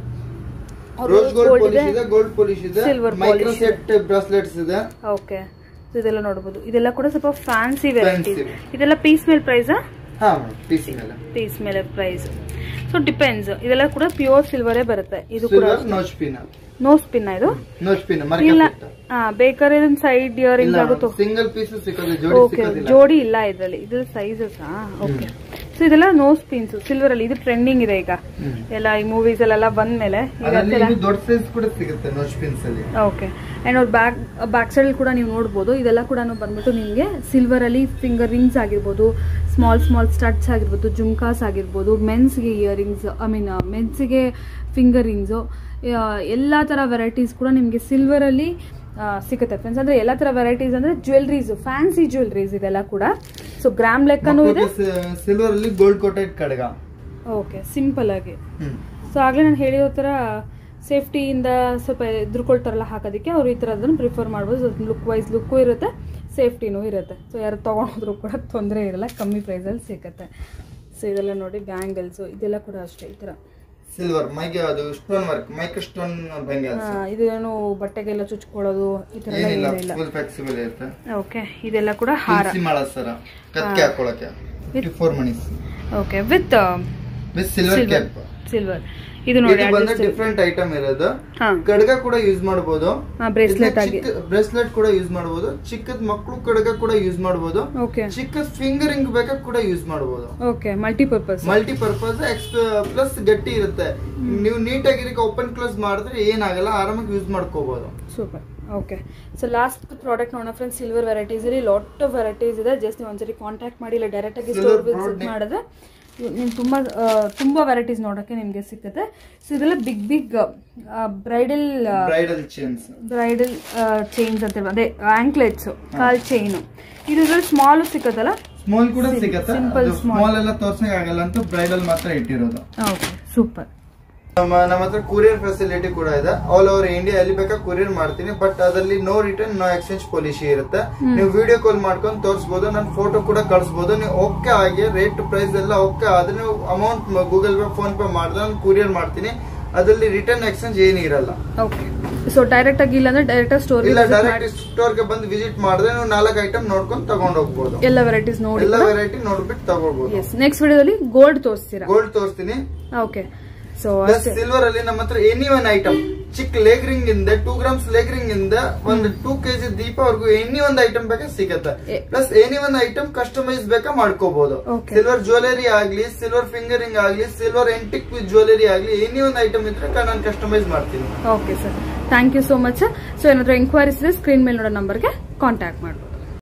ರೋಸ್ ಗೋಲ್ಡ್ ಪಾಲಿಶ್ ಇದೆ ಗೋಲ್ಡ್ ಪಾಲಿಶ್ ಇದೆ Silver micro polish set bracelets ಇದೆ ಓಕೆ ಇದೆಲ್ಲ ನೋಡಬಹುದು ಇದೆಲ್ಲ ಕೂಡ ಸ್ವಲ್ಪ ಫ್ಯಾನ್ಸಿ ವೆರೈಟಿ Fancy. ಇದೆಲ್ಲ ಪೀಸ್ ಮೇಲೆ ಪ್ರೈಸಾ ಹಾ ಪೀಸ್ ಮೇಲೆ ಪೀಸ್ ಮೇಲೆ ಪ್ರೈಸ್ ಸೊ ಡಿಪೆಂಡ್ಸ್ ಇದೆಲ್ಲ ಕೂಡ ಪ್ಯೂರ್ ಸಿಲ್ವರೇ ಬರುತ್ತೆ ಇದು ಕೂಡ silver nose pin nose pin ಇದು ನೋಚ್ ಪಿನ್ ಇಲ್ಲ ಮರ್ಕ ಹಾ ಬೇಕಾದ್ರೆ ಸೈಡ್ ಇಯರಿಂಗ್ ಆಗುತ್ತೋ ಸಿಂಗಲ್ ಪೀಸ್ ಸಿಗೋದು ಜೋಡಿ ಓಕೆ ಸಿಗೋದಿಲ್ಲ ಜೋಡಿ ಇಲ್ಲ ಇದ್ರಲ್ಲಿ ಇದು ಸೈಜಸ್ ಓಕೆ ಸೊ ಇದೆಲ್ಲ ನೋಸ್ ಪಿನ್ಸ್ ಸಿಲ್ವರ್ ಅಲ್ಲಿ ಇದು ಟ್ರೆಂಡಿಂಗ್ ಇದೆ ಈಗ ಹ್ಮ್. ಎಲ್ಲ ಈ ಮೂವೀಸ್ ಅಲ್ಲೆಲ್ಲ ಬಂದ್ಮೇಲೆ ಈಗ ಅದರಲ್ಲಿ ಇನ್ನು ದೊಡ್ಡ ಸೈಜ್ ಕೂಡ ಸಿಗುತ್ತೆ ನೋಚ್ ಪಿನ್ಸ್ ಅಲ್ಲಿ ಓಕೆ ಅಂಡ್ ಅವ್ರ ಬ್ಯಾಕ್ ಬ್ಯಾಕ್ ಸೈಡ್ ಕೂಡ ನೀವು ನೋಡ್ಬೋದು ಇದೆಲ್ಲ ಕೂಡ ಬಂದ್ಬಿಟ್ಟು ನಿಮಗೆ ಸಿಲ್ವರ್ ಅಲ್ಲಿ ಫಿಂಗರ್ ರಿಂಗ್ಸ್ ಆಗಿರ್ಬೋದು ಸ್ಮಾಲ್ ಸ್ಮಾಲ್ ಸ್ಟಡ್ಸ್ ಆಗಿರ್ಬೋದು ಜುಮ್ಕಾಸ್ ಆಗಿರ್ಬೋದು ಮೆನ್ಸ್ಗೆ ಇಯರಿಂಗ್ಸ್ ಐ ಮೀನ್ ಮೆನ್ಸ್ಗೆ ಫಿಂಗರ್ ರಿಂಗ್ಸು ಎಲ್ಲ ಥರ ವೆರೈಟೀಸ್ ಕೂಡ ನಿಮಗೆ ಸಿಲ್ವರಲ್ಲಿ ಸಿಗುತ್ತೆ ಫ್ರೆಂಡ್ಸ್ ಅಂದರೆ ಎಲ್ಲ ಥರ ವೆರೈಟೀಸ್ ಅಂದರೆ ಜ್ಯುವೆಲ್ರೀಸ್ ಫ್ಯಾನ್ಸಿ ಜ್ಯುವೆಲ್ರೀಸ್ ಇದೆಲ್ಲ ಕೂಡ ಸೊ ಗ್ರಾಮ್ ಲೆಕ್ಕನೂ ಇದೆ ಸಿಲ್ವರ್ ಅಲ್ಲಿ ಗೋಲ್ಡ್ ಕೋಟೆಡ್ ಕಡಗ ಓಕೆ ಸಿಂಪಲ್ ಆಗಿ ಹ್ಮ್ ಸೊ ಆಗಲೇ ನಾನು ಹೇಳಿರೋ ಥರ ಸೇಫ್ಟಿಯಿಂದ ಸ್ವಲ್ಪ ಎದುರ್ಕೊಳ್ತಾರಲ್ಲ ಹಾಕೋದಕ್ಕೆ ಅವ್ರು ಈ ಥರದನ್ನು ಪ್ರಿಫರ್ ಮಾಡ್ಬೋದು ಲುಕ್ ವೈಸ್ ಲುಕ್ಕು ಇರುತ್ತೆ ಸೇಫ್ಟಿನೂ ಇರುತ್ತೆ ಸೊ ಯಾರು ತೊಗೊಂಡ್ರು ಕೂಡ ತೊಂದರೆ ಇರಲ್ಲ ಕಮ್ಮಿ ಪ್ರೈಸಲ್ಲಿ ಸಿಗುತ್ತೆ ಸೊ ಇದೆಲ್ಲ ನೋಡಿ ಬ್ಯಾಂಗಲ್ಸು ಇದೆಲ್ಲ ಕೂಡ ಅಷ್ಟೇ ಈ ಥರ ಸಿಲ್ವರ್ ಮೈಗೆ ಅದು stone work micro stone bangles ಆ, ಇದೇನು ಬಟ್ಟೆಗೆಲ್ಲ ಚುಚ್ಕೊಳ್ಳೋದು ಈ ಥರ ಎಲ್ಲ ಏನಿಲ್ಲ ಏನಿಲ್ಲ ಫುಲ್ ಫ್ಲೆಕ್ಸಿಬಲ್ ಇರುತ್ತೆ ಓಕೆ ಇದೆಲ್ಲ ಕೂಡ ಹಾರ ತುಳಸಿ ಮಾಳ ಸರ ಕತ್ಕೆ ಹಾಕೊಳಕ್ಕೆ fifty four monies okay with with silver cap silver ಇದು ನೋಡಿ ಇದು ಬಂದು ಡಿಫ್ರೆಂಟ್ ಐಟಮ್ ಇರೋದು ಹಾಂ ಕಡ್ಗ ಕೂಡ ಯೂಸ್ ಮಾಡಬಹುದು ಬ್ರೇಸ್ಲೆಟ್ ಆಗಿ ಬ್ರೇಸ್ಲೆಟ್ ಕೂಡ ಯೂಸ್ ಮಾಡಬಹುದು ಚಿಕ್ಕದ್ ಮಕ್ಕಳು ಕಡ್ಗ ಕೂಡ ಯೂಸ್ ಮಾಡಬಹುದು ಓಕೆ ಚಿಕ್ಕ ಫಿಂಗರಿಂಗ್ ಬೇಕಾ ಕೂಡ ಯೂಸ್ ಮಾಡಬಹುದು okay multipurpose multi purpose plus ಗಟ್ಟಿ ಇರುತ್ತೆ ನೀವು ನೀಟಾಗಿ ಓಪನ್ ಕ್ಲೋಸ್ ಮಾಡಿದ್ರೆ ಏನಾಗಲ್ಲ ಆರಾಮಾಗಿ ಯೂಸ್ ಮಾಡ್ಕೋಬಹುದು super okay so last product ನೋಡೋಣ ಫ್ರೆಂಡ್ಸ್ ಸಿಲ್ವರ್ ವೆರೈಟೀಸ್ ಇಲ್ಲಿ ಲಾಟ್ ಆಫ್ ವೆರೈಟೀಸ್ ಇದೆ ಜಸ್ಟ್ ನೀವು ಒಂದ್ಸರಿ ಕಾಂಟ್ಯಾಕ್ಟ್ ಮಾಡಿ ಇಲ್ಲ ಡೈರೆಕ್ಟಾಗಿ Silver ಸ್ಟೋರ್ ವಿಸಿಟ್ broad ಮಾಡಿದ್ರೆ ನೀವು ತುಂಬ ತುಂಬ ವೆರೈಟೀಸ್ ನೋಡೋಕ್ಕೆ ನಿಮಗೆ ಸಿಗುತ್ತೆ ಸೊ ಇದೆಲ್ಲ big big bridal bridal chains bridal chains ಅಂತ ಅದೇ ಆಂಕ್ಲೆಟ್ಸ್ ಕಾಲ್ ಚೈನು ಇದು ಇದ್ರಲ್ಲಿ ಸ್ಮಾಲ್ ಸಿಕ್ಕತ್ತಲ್ಲ ಸ್ಮಾಲ್ ಕೂಡ ಸಿಗತ್ತೆ simple small. ಸ್ಮಾಲ್ ಎಲ್ಲ ತೋರ್ಸಕ್ ಆಗಲ್ಲ ಅಂತ ಬ್ರೈಡಲ್ ಮಾತ್ರ ಇಟ್ಟಿರೋದು ಓಕೆ ಸೂಪರ್ ನಮ್ಮ ನಮ್ಮ ಹತ್ರ ಕೊರಿಯರ್ ಫೆಸಿಲಿಟಿ ಕೂಡ ಇದೆ ಆಲ್ ಓವರ್ ಇಂಡಿಯಾ ಎಲ್ಲಿ ಬೇಕಾ ಕೊರಿಯರ್ ಮಾಡ್ತೀನಿ ಬಟ್ ಅದರಲ್ಲಿ no return no exchange policy ಇರುತ್ತೆ ನೀವು ವಿಡಿಯೋ ಕಾಲ್ ಮಾಡ್ಕೊಂಡು ತೋರಿಸಬಹುದು ನಾನು ಫೋಟೋ ಕೂಡ ಕಳಿಸಬಹುದು ನೀವು ಓಕೆ ಆಗಿ ರೇಟ್ ಪ್ರೈಸ್ ಎಲ್ಲ ಓಕೆ ಆದ್ರೆ ನೀವು amount Google Pay PhonePe ಮಾಡಿದ್ರೆ ನಾನು ಕೊರಿಯರ್ ಮಾಡ್ತೀನಿ ಅದರಲ್ಲಿ ರಿಟರ್ನ್ ಎಕ್ಸ್ಚೇಂಜ್ ಏನು ಇರಲ್ಲ ಓಕೆ ಸೊ ಡೈರೆಕ್ಟ್ ಆಗಿ ಇಲ್ಲ ಅಂದ್ರೆ ಡೈರೆಕ್ಟ್ ಸ್ಟೋರ್ ಇಲ್ಲ ಡೈರೆಕ್ಟ್ ಸ್ಟೋರ್ ಗೆ ಬಂದು ವಿಸಿಟ್ ಮಾಡಿದ್ರೆ ನೀವು ನಾಲ್ಕು ಐಟಮ್ ನೋಡ್ಕೊಂಡು ತಗೊಂಡ್ ಹೋಗ್ಬೋದು ಎಲ್ಲ ವೆರೈಟೀಸ್ ನೋಡಿ ಎಲ್ಲ ವೆರೈಟಿ ನೋಡ್ಬಿಟ್ಟು ತಗೋಬಹುದು ಎಸ್ ನೆಕ್ಸ್ಟ್ ವಿಡಿಯೋದಲ್ಲಿ ಗೋಲ್ಡ್ ತೋರಿಸ್ತೀರಾ ಗೋಲ್ಡ್ ತೋರಿಸ್ತೀನಿ ಓಕೆ ಸೊ ಪ್ಲಸ್ ಸಿಲ್ವರ್ ಅಲ್ಲಿ ನಮ್ಮ ಹತ್ರ ಎನಿ ಒನ್ ಐಟಮ್ ಚಿಕ್ಕ ಲೇಗ್ ರಿಂಗ್ ಇಂದ ಟೂ ಗ್ರಾಮ್ಸ್ ಲೇಗ್ ರಿಂಗ್ ಇಂದ ಒಂದು ಟೂ ಕೆಜಿ ದೀಪವರೆಗೂ ಎನಿ ಒಂದ್ ಐಟಮ್ ಬೇಕಾ ಸಿಗತ್ತೆ ಎ- ಪ್ಲಸ್ ಎನಿ ಒಂದ್ ಐಟಮ್ ಕಸ್ಟಮೈಸ್ ಬೇಕಾ ಮಾಡ್ಕೋಬಹುದು Okay. ಸಿಲ್ವರ್ ಜ್ಯುವೆಲರಿ ಆಗ್ಲಿ ಸಿಲ್ವರ್ ಫಿಂಗರಿಂಗ್ ಆಗ್ಲಿ ಸಿಲ್ವರ್ ಎಂಟಿಕ್ ಜ್ಯುವೆಲರಿ ಆಗ್ಲಿ ಎನಿ ಒಂದ್ ಐಟಮ್ ಇದ್ರೆ ನಾನು ಕಸ್ಟಮೈಸ್ ಮಾಡ್ತೀನಿ okay sir thank you so much sir so ಏನಾದರೂ ಎಂಕ್ವೈರೀಸ್ ಇದೆ ಸ್ಕ್ರೀನ್ ಮೇಲೆ ನೋಡೋ ನಂಬರ್ಗೆ ಕಾಂಟ್ಯಾಕ್ಟ್ ಮಾಡ್ಬೋದು